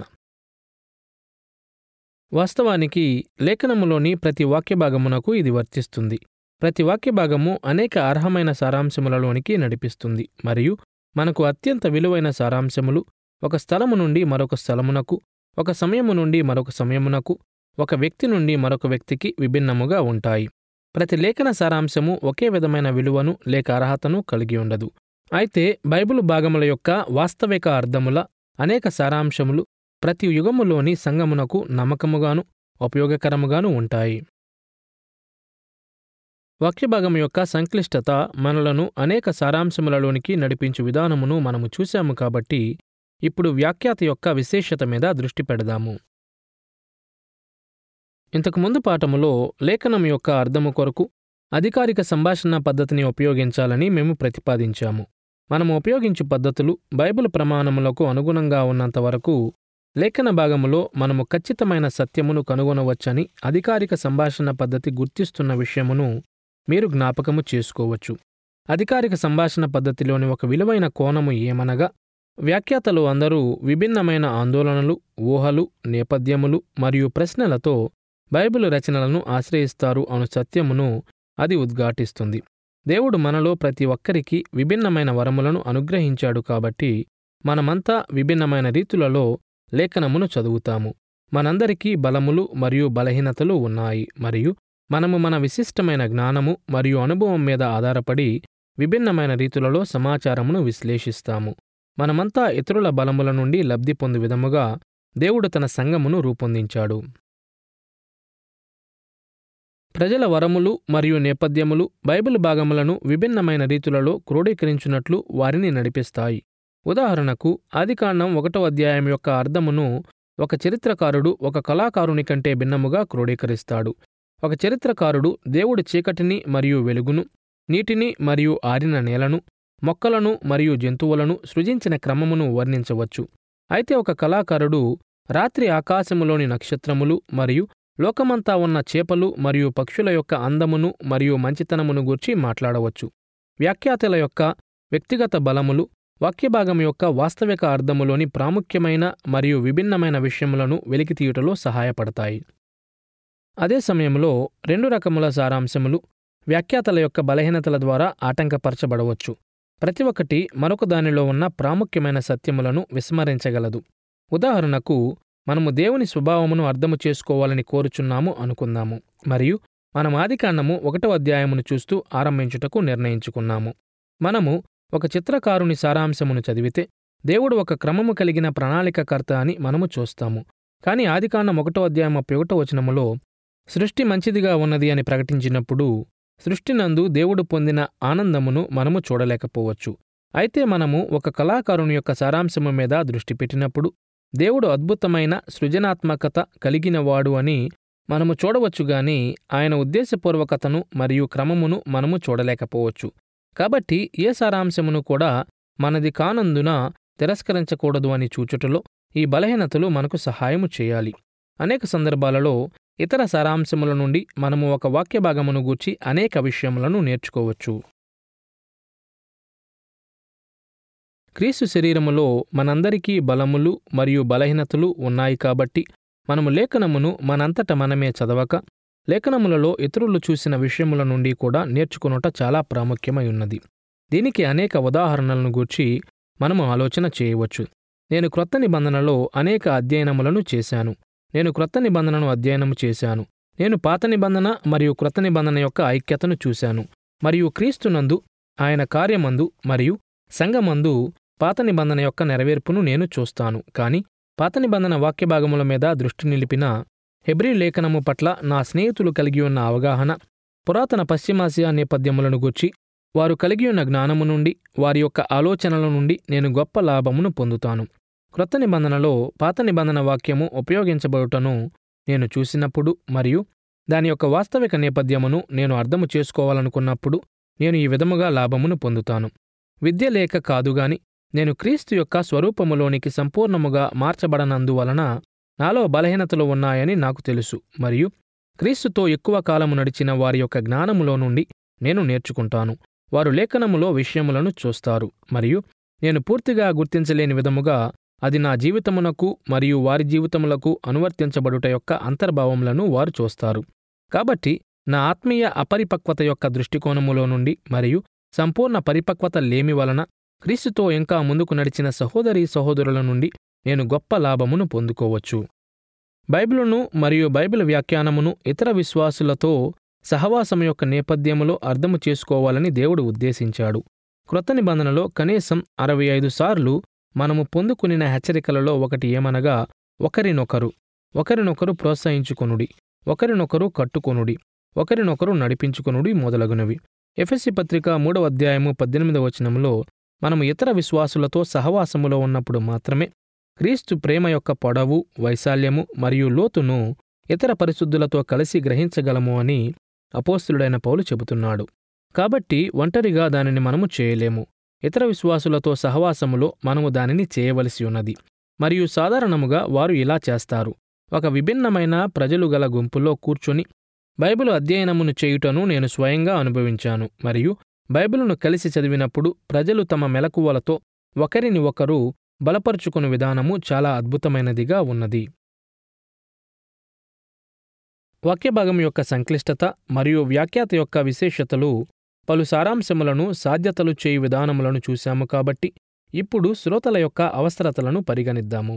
వాస్తవానికి లేఖనములోని ప్రతి వాక్యభాగమునకు ఇది వర్తిస్తుంది ప్రతి వాక్యభాగము అనేక అర్హమైన సారాంశములలోనికి నడిపిస్తుంది మరియు మనకు అత్యంత విలువైన సారాంశములు ఒక స్థలము నుండి మరొక స్థలమునకు ఒక సమయము నుండి మరొక సమయమునకు ఒక వ్యక్తి నుండి మరొక వ్యక్తికి విభిన్నముగా ఉంటాయి ప్రతి లేఖన సారాంశము ఒకే విధమైన విలువను లేక అర్హతను కలిగి ఉండదు అయితే బైబిల్ భాగముల యొక్క వాస్తవిక అర్థముల అనేక సారాంశములు ప్రతి యుగములోని సంగమునకు నమ్మకముగాను ఉపయోగకరముగాను ఉంటాయి వాక్యభాగం యొక్క సంక్లిష్టత మనలను అనేక సారాంశములలోనికి నడిపించు విధానమును మనము చూశాము కాబట్టి ఇప్పుడు వ్యాఖ్యాత యొక్క విశేషత మీద దృష్టి పెడదాము ఇంతకుముందు పాఠములో లేఖనం యొక్క అర్థము కొరకు అధికారిక సంభాషణ పద్ధతిని ఉపయోగించాలని మేము ప్రతిపాదించాము మనము ఉపయోగించు పద్ధతులు బైబిల్ ప్రమాణములకు అనుగుణంగా ఉన్నంత వరకు లేఖన భాగములో మనము ఖచ్చితమైన సత్యమును కనుగొనవచ్చని అధికారిక సంభాషణ పద్ధతి గుర్తిస్తున్న విషయమును మీరు జ్ఞాపకము చేసుకోవచ్చు అధికారిక సంభాషణ పద్ధతిలోని ఒక విలువైన కోణము ఏమనగా వ్యాఖ్యాతలు అందరూ విభిన్నమైన ఆందోళనలు ఊహలు నేపథ్యములు మరియు ప్రశ్నలతో బైబిల్ రచనలను ఆశ్రయిస్తారు అను సత్యమును అది ఉద్ఘాటిస్తుంది దేవుడు మనలో ప్రతి ఒక్కరికి విభిన్నమైన వరములను అనుగ్రహించాడు కాబట్టి మనమంతా విభిన్నమైన రీతులలో లేఖనమును చదువుతాము మనందరికీ బలములు మరియు బలహీనతలు ఉన్నాయి మరియు మనము మన విశిష్టమైన జ్ఞానము మరియు అనుభవం మీద ఆధారపడి విభిన్నమైన రీతులలో సమాచారమును విశ్లేషిస్తాము మనమంతా ఇతరుల బలముల నుండి లబ్ధి పొందు విధముగా దేవుడు తన సంఘమును రూపొందించాడు ప్రజల వరములు మరియు నేపథ్యములు బైబిల్ భాగములను విభిన్నమైన రీతులలో క్రోడీకరించున్నట్లు వారిని నడిపిస్తాయి ఉదాహరణకు ఆదికాండం ఒకటో అధ్యాయం యొక్క అర్థమును ఒక చరిత్రకారుడు ఒక కళాకారుని కంటే భిన్నముగా క్రోడీకరిస్తాడు ఒక చరిత్రకారుడు దేవుడి చీకటిని మరియు వెలుగును నీటిని మరియు ఆరిన నేలను మొక్కలను మరియు జంతువులను సృజించిన క్రమమును వర్ణించవచ్చు అయితే ఒక కళాకారుడు రాత్రి ఆకాశములోని నక్షత్రములు మరియు లోకమంతా ఉన్న చేపలు మరియు పక్షుల యొక్క అందమును మరియు మంచితనమును గూర్చి మాట్లాడవచ్చు వ్యాఖ్యాతల యొక్క వ్యక్తిగత బలములు వాక్యభాగం యొక్క వాస్తవిక అర్థములోని ప్రాముఖ్యమైన మరియు విభిన్నమైన విషయములను వెలికితీయుటలో సహాయపడతాయి అదే సమయంలో రెండు రకముల సారాంశములు వ్యాఖ్యాతల యొక్క బలహీనతల ద్వారా ఆటంకపరచబడవచ్చు ప్రతి ఒక్కటి మరొక దానిలో ఉన్న ప్రాముఖ్యమైన సత్యములను విస్మరించగలదు ఉదాహరణకు మనము దేవుని స్వభావమును అర్థము చేసుకోవాలని కోరుచున్నాము అనుకుందాము మరియు మనం ఆదికాండము ఒకటో అధ్యాయమును చూస్తూ ఆరంభించుటకు నిర్ణయించుకున్నాము మనము ఒక చిత్రకారుని సారాంశమును చదివితే దేవుడు ఒక క్రమము కలిగిన ప్రణాళికకర్త అని మనము చూస్తాము కానీ ఆదికాండం ఒకటో అధ్యాయం ఒకటో వచనములో సృష్టి మంచిదిగా ఉన్నది అని ప్రకటించినప్పుడు సృష్టినందు దేవుడు పొందిన ఆనందమును మనము చూడలేకపోవచ్చు అయితే మనము ఒక కళాకారుని యొక్క సారాంశము మీద దృష్టి పెట్టినప్పుడు దేవుడు అద్భుతమైన సృజనాత్మకత కలిగినవాడు అని మనము చూడవచ్చు గాని ఆయన ఉద్దేశపూర్వకతను మరియు క్రమమును మనము చూడలేకపోవచ్చు కాబట్టి ఏ సారాంశమును కూడా మనది కానందున తిరస్కరించకూడదు అని చూచుటలో ఈ బలహీనతలు మనకు సహాయము చేయాలి అనేక సందర్భాలలో ఇతర సారాంశముల నుండి మనము ఒక వాక్య భాగమును గూర్చి అనేక విషయములను నేర్చుకోవచ్చు క్రీస్తు శరీరములో మనందరికీ బలములు మరియు బలహీనతలు ఉన్నాయి కాబట్టి మనము లేఖనమును మనంతట మనమే చదవక లేఖనములలో ఇతరులు చూసిన విషయముల నుండి కూడా నేర్చుకునుట చాలా ప్రాముఖ్యమై ఉన్నది దీనికి అనేక ఉదాహరణలను గూర్చి మనము ఆలోచన చేయవచ్చు నేను క్రొత్త నిబంధనలో అనేక అధ్యయనములను చేశాను నేను క్రొత్త నిబంధనను అధ్యయనము చేశాను నేను పాత నిబంధన మరియు క్రొత్త నిబంధన యొక్క ఐక్యతను చూశాను మరియు క్రీస్తునందు ఆయన కార్యమందు మరియు సంఘమందు పాత నిబంధన యొక్క నెరవేర్పును నేను చూస్తాను కాని పాత నిబంధన వాక్యభాగముల మీద దృష్టి నిలిపిన హెబ్రీ లేఖనము పట్ల నా స్నేహితులు కలిగి ఉన్న అవగాహన పురాతన పశ్చిమాసియా నేపథ్యములను గూర్చి వారు కలిగి ఉన్న జ్ఞానము నుండి వారి యొక్క ఆలోచనల నుండి నేను గొప్ప లాభమును పొందుతాను క్రొత్త నిబంధనలో పాత నిబంధన వాక్యము ఉపయోగించబడుటను నేను చూసినప్పుడు మరియు దాని యొక్క వాస్తవిక నేపథ్యమును నేను అర్థము చేసుకోవాలనుకున్నప్పుడు నేను ఈ విధముగా లాభమును పొందుతాను విద్య లేక కాదుగాని నేను క్రీస్తు యొక్క స్వరూపములోనికి సంపూర్ణముగా మార్చబడనందువలన నాలో బలహీనతలు ఉన్నాయని నాకు తెలుసు మరియు క్రీస్తుతో ఎక్కువ కాలము నడిచిన వారి యొక్క జ్ఞానములో నుండి నేను నేర్చుకుంటాను వారు లేఖనములో విషయములను చూస్తారు మరియు నేను పూర్తిగా గుర్తించలేని విధముగా అది నా జీవితమునకు మరియు వారి జీవితములకు అనువర్తించబడుట యొక్క అంతర్భావములను వారు చూస్తారు కాబట్టి నా ఆత్మీయ అపరిపక్వత యొక్క దృష్టికోణములో నుండి మరియు సంపూర్ణ పరిపక్వత లేమి వలన క్రీస్తుతో ఇంకా ముందుకు నడిచిన సహోదరీ సహోదరుల నుండి నేను గొప్ప లాభమును పొందుకోవచ్చు బైబిలును మరియు బైబిల్ వ్యాఖ్యానమును ఇతర విశ్వాసులతో సహవాసం యొక్క నేపథ్యములో అర్థము చేసుకోవాలని దేవుడు ఉద్దేశించాడు క్రొత్త నిబంధనలో కనీసం అరవై ఐదు సార్లు మనము పొందుకునిన హెచ్చరికలలో ఒకటి ఏమనగా ఒకరినొకరు ఒకరినొకరు ప్రోత్సహించుకొనుడి ఒకరినొకరు కట్టుకొనుడి ఒకరినొకరు నడిపించుకొనుడి మొదలగునవి ఎఫ్ఎస్సి పత్రిక మూడవ అధ్యాయము పద్దెనిమిదవ వచనంలో మనము ఇతర విశ్వాసులతో సహవాసములో ఉన్నప్పుడు మాత్రమే క్రీస్తు ప్రేమ యొక్క పొడవు వైశాల్యము మరియు లోతును ఇతర పరిశుద్ధులతో కలిసి గ్రహించగలము అని అపోస్తులుడైన పౌలు చెబుతున్నాడు కాబట్టి ఒంటరిగా దానిని మనము చేయలేము ఇతర విశ్వాసులతో సహవాసములో మనము దానిని చేయవలసి ఉన్నది మరియు సాధారణముగా వారు ఇలా చేస్తారు ఒక విభిన్నమైన ప్రజలు గల గుంపులో కూర్చొని బైబిల్ అధ్యయనమును చేయుటను నేను స్వయంగా అనుభవించాను మరియు బైబిలును కలిసి చదివినప్పుడు ప్రజలు తమ మెలకువలతో ఒకరిని ఒకరు బలపరుచుకుని విధానము చాలా అద్భుతమైనదిగా ఉన్నది వాక్యభాగం యొక్క సంక్లిష్టత మరియు వ్యాఖ్యాత యొక్క విశేషతలు పలు సారాంశములను సాధ్యతలు చేయు విధానములను చూశాము కాబట్టి ఇప్పుడు శ్రోతల యొక్క అవసరతలను పరిగణిద్దాము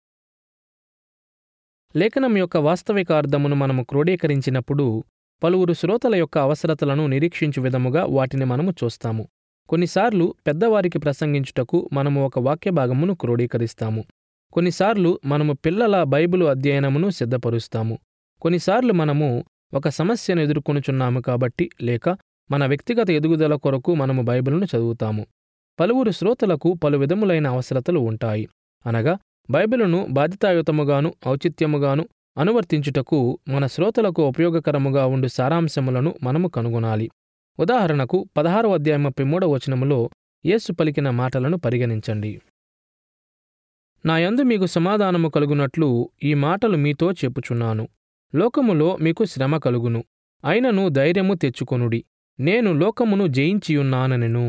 లేఖనం యొక్క వాస్తవిక అర్థమును మనము క్రోడీకరించినప్పుడు పలువురు శ్రోతల యొక్క అవసరతలను నిరీక్షించు విధముగా వాటిని మనము చూస్తాము కొన్నిసార్లు పెద్దవారికి ప్రసంగించుటకు మనము ఒక వాక్య భాగమును క్రోడీకరిస్తాము కొన్నిసార్లు మనము పిల్లల బైబిలు అధ్యయనమును సిద్ధపరుస్తాము కొన్నిసార్లు మనము ఒక సమస్యను ఎదుర్కొనుచున్నాము కాబట్టి లేక మన వ్యక్తిగత ఎదుగుదల కొరకు మనము బైబిలును చదువుతాము పలువురు శ్రోతలకు పలు విధములైన అవసరతలు ఉంటాయి అనగా బైబిలును బాధ్యతాయుతముగాను ఔచిత్యముగాను అనువర్తించుటకు మన శ్రోతలకు ఉపయోగకరముగా ఉండు సారాంశములను మనము కనుగొనాలి ఉదాహరణకు పదహారవ అధ్యాయం ముప్పై మూడవ వచనములో యేసు పలికిన మాటలను పరిగణించండి నా యందు మీకు సమాధానము కలుగునట్లు ఈ మాటలు మీతో చెప్పుచున్నాను లోకములో మీకు శ్రమ కలుగును అయినను ధైర్యము తెచ్చుకొనుడి నేను లోకమును జయించియున్నానెను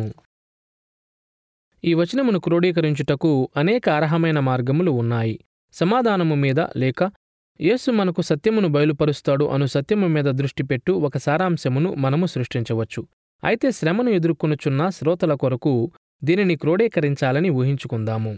ఈ వచనమును క్రోడీకరించుటకు అనేక అర్హమైన మార్గములు ఉన్నాయి సమాధానము మీద లేక యేసు మనకు సత్యమును బయలుపరుస్తాడు అను సత్యము మీద దృష్టి పెట్టు ఒక సారాంశమును మనము సృష్టించవచ్చు అయితే శ్రమను ఎదుర్కొనుచున్న శ్రోతల కొరకు దీనిని క్రోడీకరించాలని ఊహించుకుందాము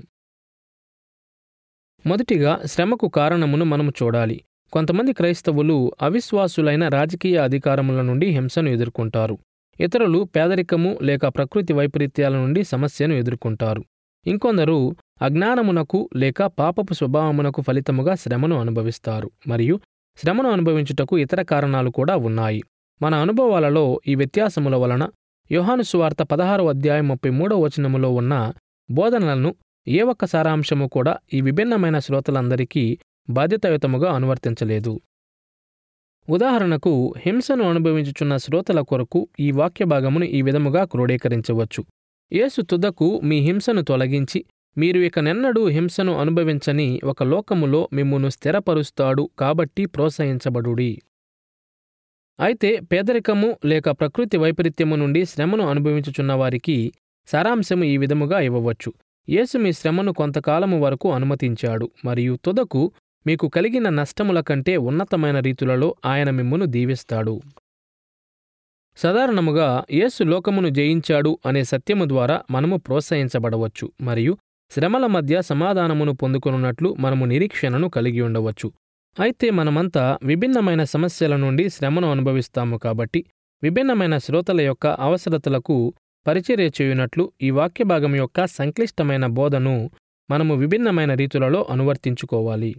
మొదటిగా శ్రమకు కారణమును మనము చూడాలి కొంతమంది క్రైస్తవులు అవిశ్వాసులైన రాజకీయ అధికారముల నుండి హింసను ఎదుర్కొంటారు ఇతరులు పేదరికము లేక ప్రకృతి వైపరీత్యాల నుండి సమస్యను ఎదుర్కొంటారు ఇంకొందరు అజ్ఞానమునకు లేక పాపపు స్వభావమునకు ఫలితముగా శ్రమను అనుభవిస్తారు మరియు శ్రమను అనుభవించుటకు ఇతర కారణాలు కూడా ఉన్నాయి మన అనుభవాలలో ఈ వ్యత్యాసముల వలన యోహాను సువార్త పదహారో అధ్యాయం ముప్పై మూడో వచనములో ఉన్న బోధనలను ఏ ఒక్క సారాంశము కూడా ఈ విభిన్నమైన శ్రోతలందరికీ బాధ్యతాయుతముగా అనువర్తించలేదు ఉదాహరణకు హింసను అనుభవించుచున్న శ్రోతల కొరకు ఈ వాక్య భాగమును ఈ విధముగా క్రోడీకరించవచ్చు యేసు తుదకు మీ హింసను తొలగించి మీరు ఇక నెన్నడూ హింసను అనుభవించని ఒక లోకములో మిమ్మును స్థిరపరుస్తాడు కాబట్టి ప్రోత్సహించబడుడి అయితే పేదరికము లేక ప్రకృతి వైపరీత్యము నుండి శ్రమను అనుభవించుచున్న వారికి సారాంశము ఈ విధముగా ఇవ్వవచ్చు యేసు మీ శ్రమను కొంతకాలము వరకు అనుమతించాడు మరియు తుదకు మీకు కలిగిన నష్టముల కంటే ఉన్నతమైన రీతులలో ఆయన మిమ్మును దీవిస్తాడు సాధారణముగా యేసు లోకమును జయించాడు అనే సత్యము ద్వారా మనము ప్రోత్సహించబడవచ్చు మరియు శ్రమల మధ్య సమాధానమును పొందుకున్నట్లు మనము నిరీక్షణను కలిగి ఉండవచ్చు అయితే మనమంతా విభిన్నమైన సమస్యల నుండి శ్రమను అనుభవిస్తాము కాబట్టి విభిన్నమైన శ్రోతల యొక్క అవసరతలకు పరిచర్య చేయునట్లు ఈ వాక్య భాగం యొక్క సంక్లిష్టమైన బోధను మనము విభిన్నమైన రీతులలో అనువర్తించుకోవాలి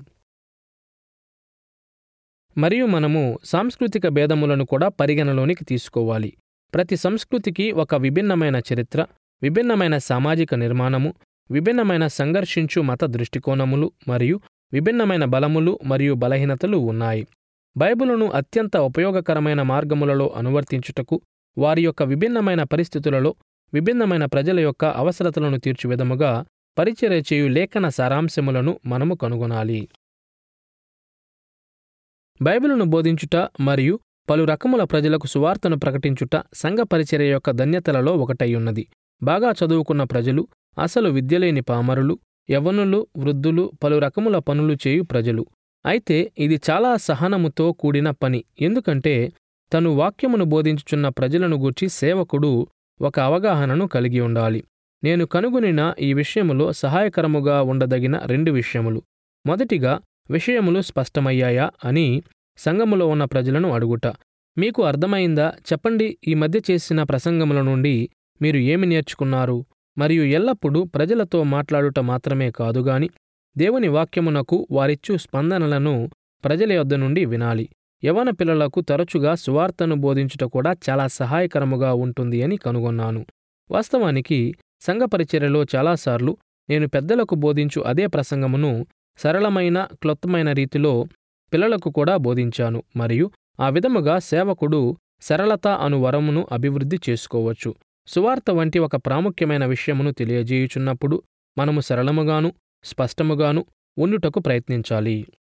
మరియు మనము సాంస్కృతిక భేదములను కూడా పరిగణలోనికి తీసుకోవాలి ప్రతి సంస్కృతికి ఒక విభిన్నమైన చరిత్ర విభిన్నమైన సామాజిక నిర్మాణము విభిన్నమైన సంఘర్షించు మత దృష్టికోణములు మరియు విభిన్నమైన బలములు మరియు బలహీనతలు ఉన్నాయి బైబిలును అత్యంత ఉపయోగకరమైన మార్గములలో అనువర్తించుటకు వారి యొక్క విభిన్నమైన పరిస్థితులలో విభిన్నమైన ప్రజల యొక్క అవసరతలను తీర్చు విధముగా పరిచర్య చేయు లేఖన సారాంశములను మనము కనుగొనాలి బైబిలును బోధించుట మరియు పలు రకముల ప్రజలకు సువార్తను ప్రకటించుట సంఘ పరిచర్య యొక్క ధన్యతలలో ఒకటయ్యున్నది బాగా చదువుకున్న ప్రజలు అసలు విద్యలేని పామరులు యవ్వనులు వృద్ధులు పలు రకముల పనులు చేయు ప్రజలు అయితే ఇది చాలా సహనముతో కూడిన పని ఎందుకంటే తను వాక్యమును బోధించుచున్న ప్రజలను గూర్చి సేవకుడు ఒక అవగాహనను కలిగి ఉండాలి నేను కనుగొనిన ఈ విషయములో సహాయకరముగా ఉండదగిన రెండు విషయములు మొదటిగా విషయములు స్పష్టమయ్యాయా అని సంఘములో ఉన్న ప్రజలను అడుగుట మీకు అర్థమైందా చెప్పండి ఈ మధ్య చేసిన ప్రసంగముల నుండి మీరు ఏమి నేర్చుకున్నారు మరియు ఎల్లప్పుడూ ప్రజలతో మాట్లాడుట మాత్రమే కాదుగాని దేవుని వాక్యమునకు వారిచ్చు స్పందనలను ప్రజల యొద్ద నుండి వినాలి యవన పిల్లలకు తరచుగా సువార్తను బోధించుట కూడా చాలా సహాయకరముగా ఉంటుంది అని కనుగొన్నాను వాస్తవానికి సంఘ పరిచర్యలో చాలాసార్లు నేను పెద్దలకు బోధించు అదే ప్రసంగమును సరళమైన క్లొత్తమైన రీతిలో పిల్లలకు కూడా బోధించాను మరియు ఆ విధముగా సేవకుడు సరళత అను వరమును అభివృద్ధి చేసుకోవచ్చు సువార్త వంటి ఒక ప్రాముఖ్యమైన విషయమును తెలియజేయుచున్నప్పుడు మనము సరళముగాను స్పష్టముగాను ఉండుటకు ప్రయత్నించాలి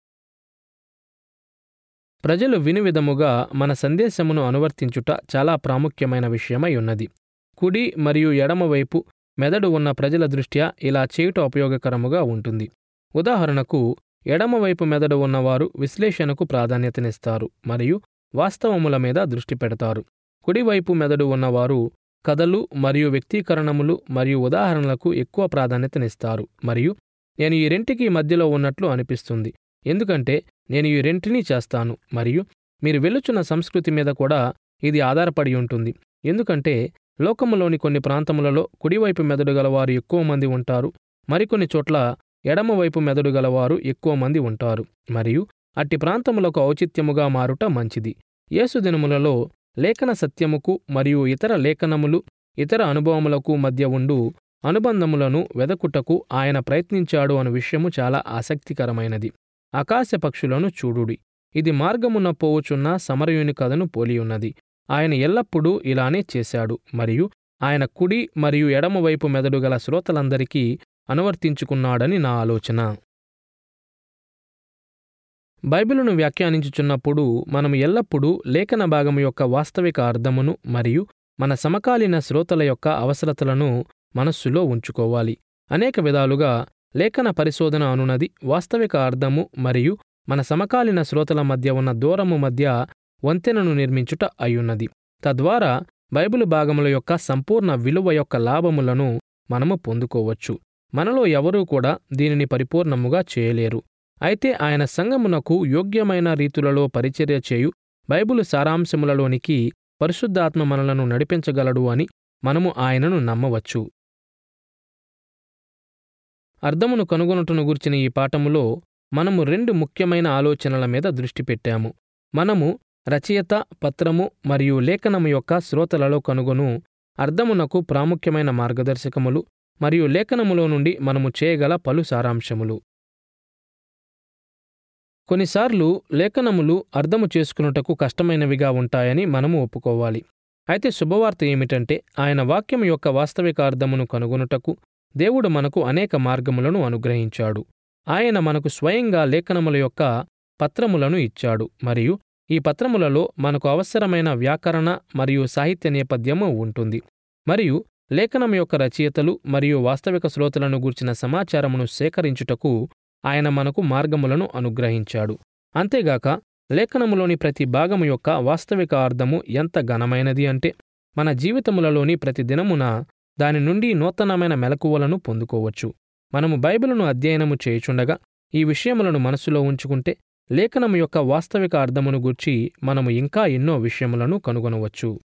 ప్రజలు విను విధముగా మన సందేశమును అనువర్తించుట చాలా ప్రాముఖ్యమైన విషయమై ఉన్నది కుడి మరియు ఎడమవైపు మెదడు ఉన్న ప్రజల దృష్ట్యా ఇలా చేయుట ఉపయోగకరముగా ఉంటుంది ఉదాహరణకు ఎడమవైపు మెదడు ఉన్నవారు విశ్లేషణకు ప్రాధాన్యతనిస్తారు మరియు వాస్తవముల మీద దృష్టి పెడతారు కుడివైపు మెదడు ఉన్నవారు కథలు మరియు వ్యక్తీకరణములు మరియు ఉదాహరణలకు ఎక్కువ ప్రాధాన్యతనిస్తారు మరియు నేను ఈ రెంటికి మధ్యలో ఉన్నట్లు అనిపిస్తుంది ఎందుకంటే నేను ఈ రెంటిని చేస్తాను మరియు మీరు వెళ్ళుచున్న సంస్కృతి మీద కూడా ఇది ఆధారపడి ఉంటుంది ఎందుకంటే లోకములోని కొన్ని ప్రాంతములలో కుడివైపు మెదడు గలవారు ఎక్కువ మంది ఉంటారు మరికొన్ని చోట్ల ఎడమవైపు మెదడు గలవారు ఎక్కువ మంది ఉంటారు మరియు అట్టి ప్రాంతములకు ఔచిత్యముగా మారుట మంచిది యేసుదినములలో లేఖన సత్యముకు మరియు ఇతర లేఖనములు ఇతర అనుభవములకు మధ్య ఉండు అనుబంధములను వెదకుటకు ఆయన ప్రయత్నించాడు అను విషయము చాలా ఆసక్తికరమైనది ఆకాశ పక్షులను చూడుడి ఇది మార్గమున పోవుచున్న సమరయుని కథను పోలియున్నది ఆయన ఎల్లప్పుడూ ఇలానే చేశాడు మరియు ఆయన కుడి మరియు ఎడమవైపు మెదడు గల శ్రోతలందరికీ అనువర్తించుకున్నాడని నా ఆలోచన బైబిలును వ్యాఖ్యానించుచున్నప్పుడు మనం ఎల్లప్పుడూ లేఖన భాగము యొక్క వాస్తవిక అర్థమును మరియు మన సమకాలీన శ్రోతల యొక్క అవసరతలను మనస్సులో ఉంచుకోవాలి అనేక విధాలుగా లేఖన పరిశోధన అనునది వాస్తవిక అర్థము మరియు మన సమకాలీన శ్రోతల మధ్య ఉన్న దూరము మధ్య వంతెనను నిర్మించుట అయ్యున్నది తద్వారా బైబిలు భాగముల యొక్క సంపూర్ణ విలువ యొక్క లాభములను మనము పొందుకోవచ్చు మనలో ఎవరూ కూడా దీనిని పరిపూర్ణముగా చేయలేరు అయితే ఆయన సంగమునకు యోగ్యమైన రీతులలో పరిచర్య చేయు బైబిలు సారాంశములలోనికి పరిశుద్ధాత్మ మనలను నడిపించగలడు అని మనము ఆయనను నమ్మవచ్చు అర్థమును కనుగొనుటను గుర్చిన ఈ పాఠములో మనము రెండు ముఖ్యమైన ఆలోచనల మీద దృష్టి పెట్టాము మనము రచయిత పత్రము మరియు లేఖనము యొక్క శ్రోతలలో కనుగొను అర్థమునకు ప్రాముఖ్యమైన మార్గదర్శకములు మరియు లేఖనములో నుండి మనము చేయగల పలు సారాంశములు కొన్నిసార్లు లేఖనములు అర్థము చేసుకున్నటకు కష్టమైనవిగా ఉంటాయని మనము ఒప్పుకోవాలి అయితే శుభవార్త ఏమిటంటే ఆయన వాక్యం యొక్క వాస్తవిక అర్థమును కనుగొనుటకు దేవుడు మనకు అనేక మార్గములను అనుగ్రహించాడు ఆయన మనకు స్వయంగా లేఖనముల యొక్క పత్రములను ఇచ్చాడు మరియు ఈ పత్రములలో మనకు అవసరమైన వ్యాకరణ మరియు సాహిత్య నేపథ్యము ఉంటుంది మరియు లేఖనం యొక్క రచయితలు మరియు వాస్తవిక శ్రోతలను గూర్చిన సమాచారమును సేకరించుటకు ఆయన మనకు మార్గములను అనుగ్రహించాడు అంతేగాక లేఖనములోని ప్రతి భాగము యొక్క వాస్తవిక అర్థము ఎంత ఘనమైనది అంటే మన జీవితములలోని ప్రతి దినమున దాని నుండి నూతనమైన మెలకువలను పొందుకోవచ్చు మనము బైబిలును అధ్యయనము చేయుచుండగా ఈ విషయములను మనసులో ఉంచుకుంటే లేఖనము యొక్క వాస్తవిక అర్థమును గూర్చి మనము ఇంకా ఎన్నో విషయములను కనుగొనవచ్చు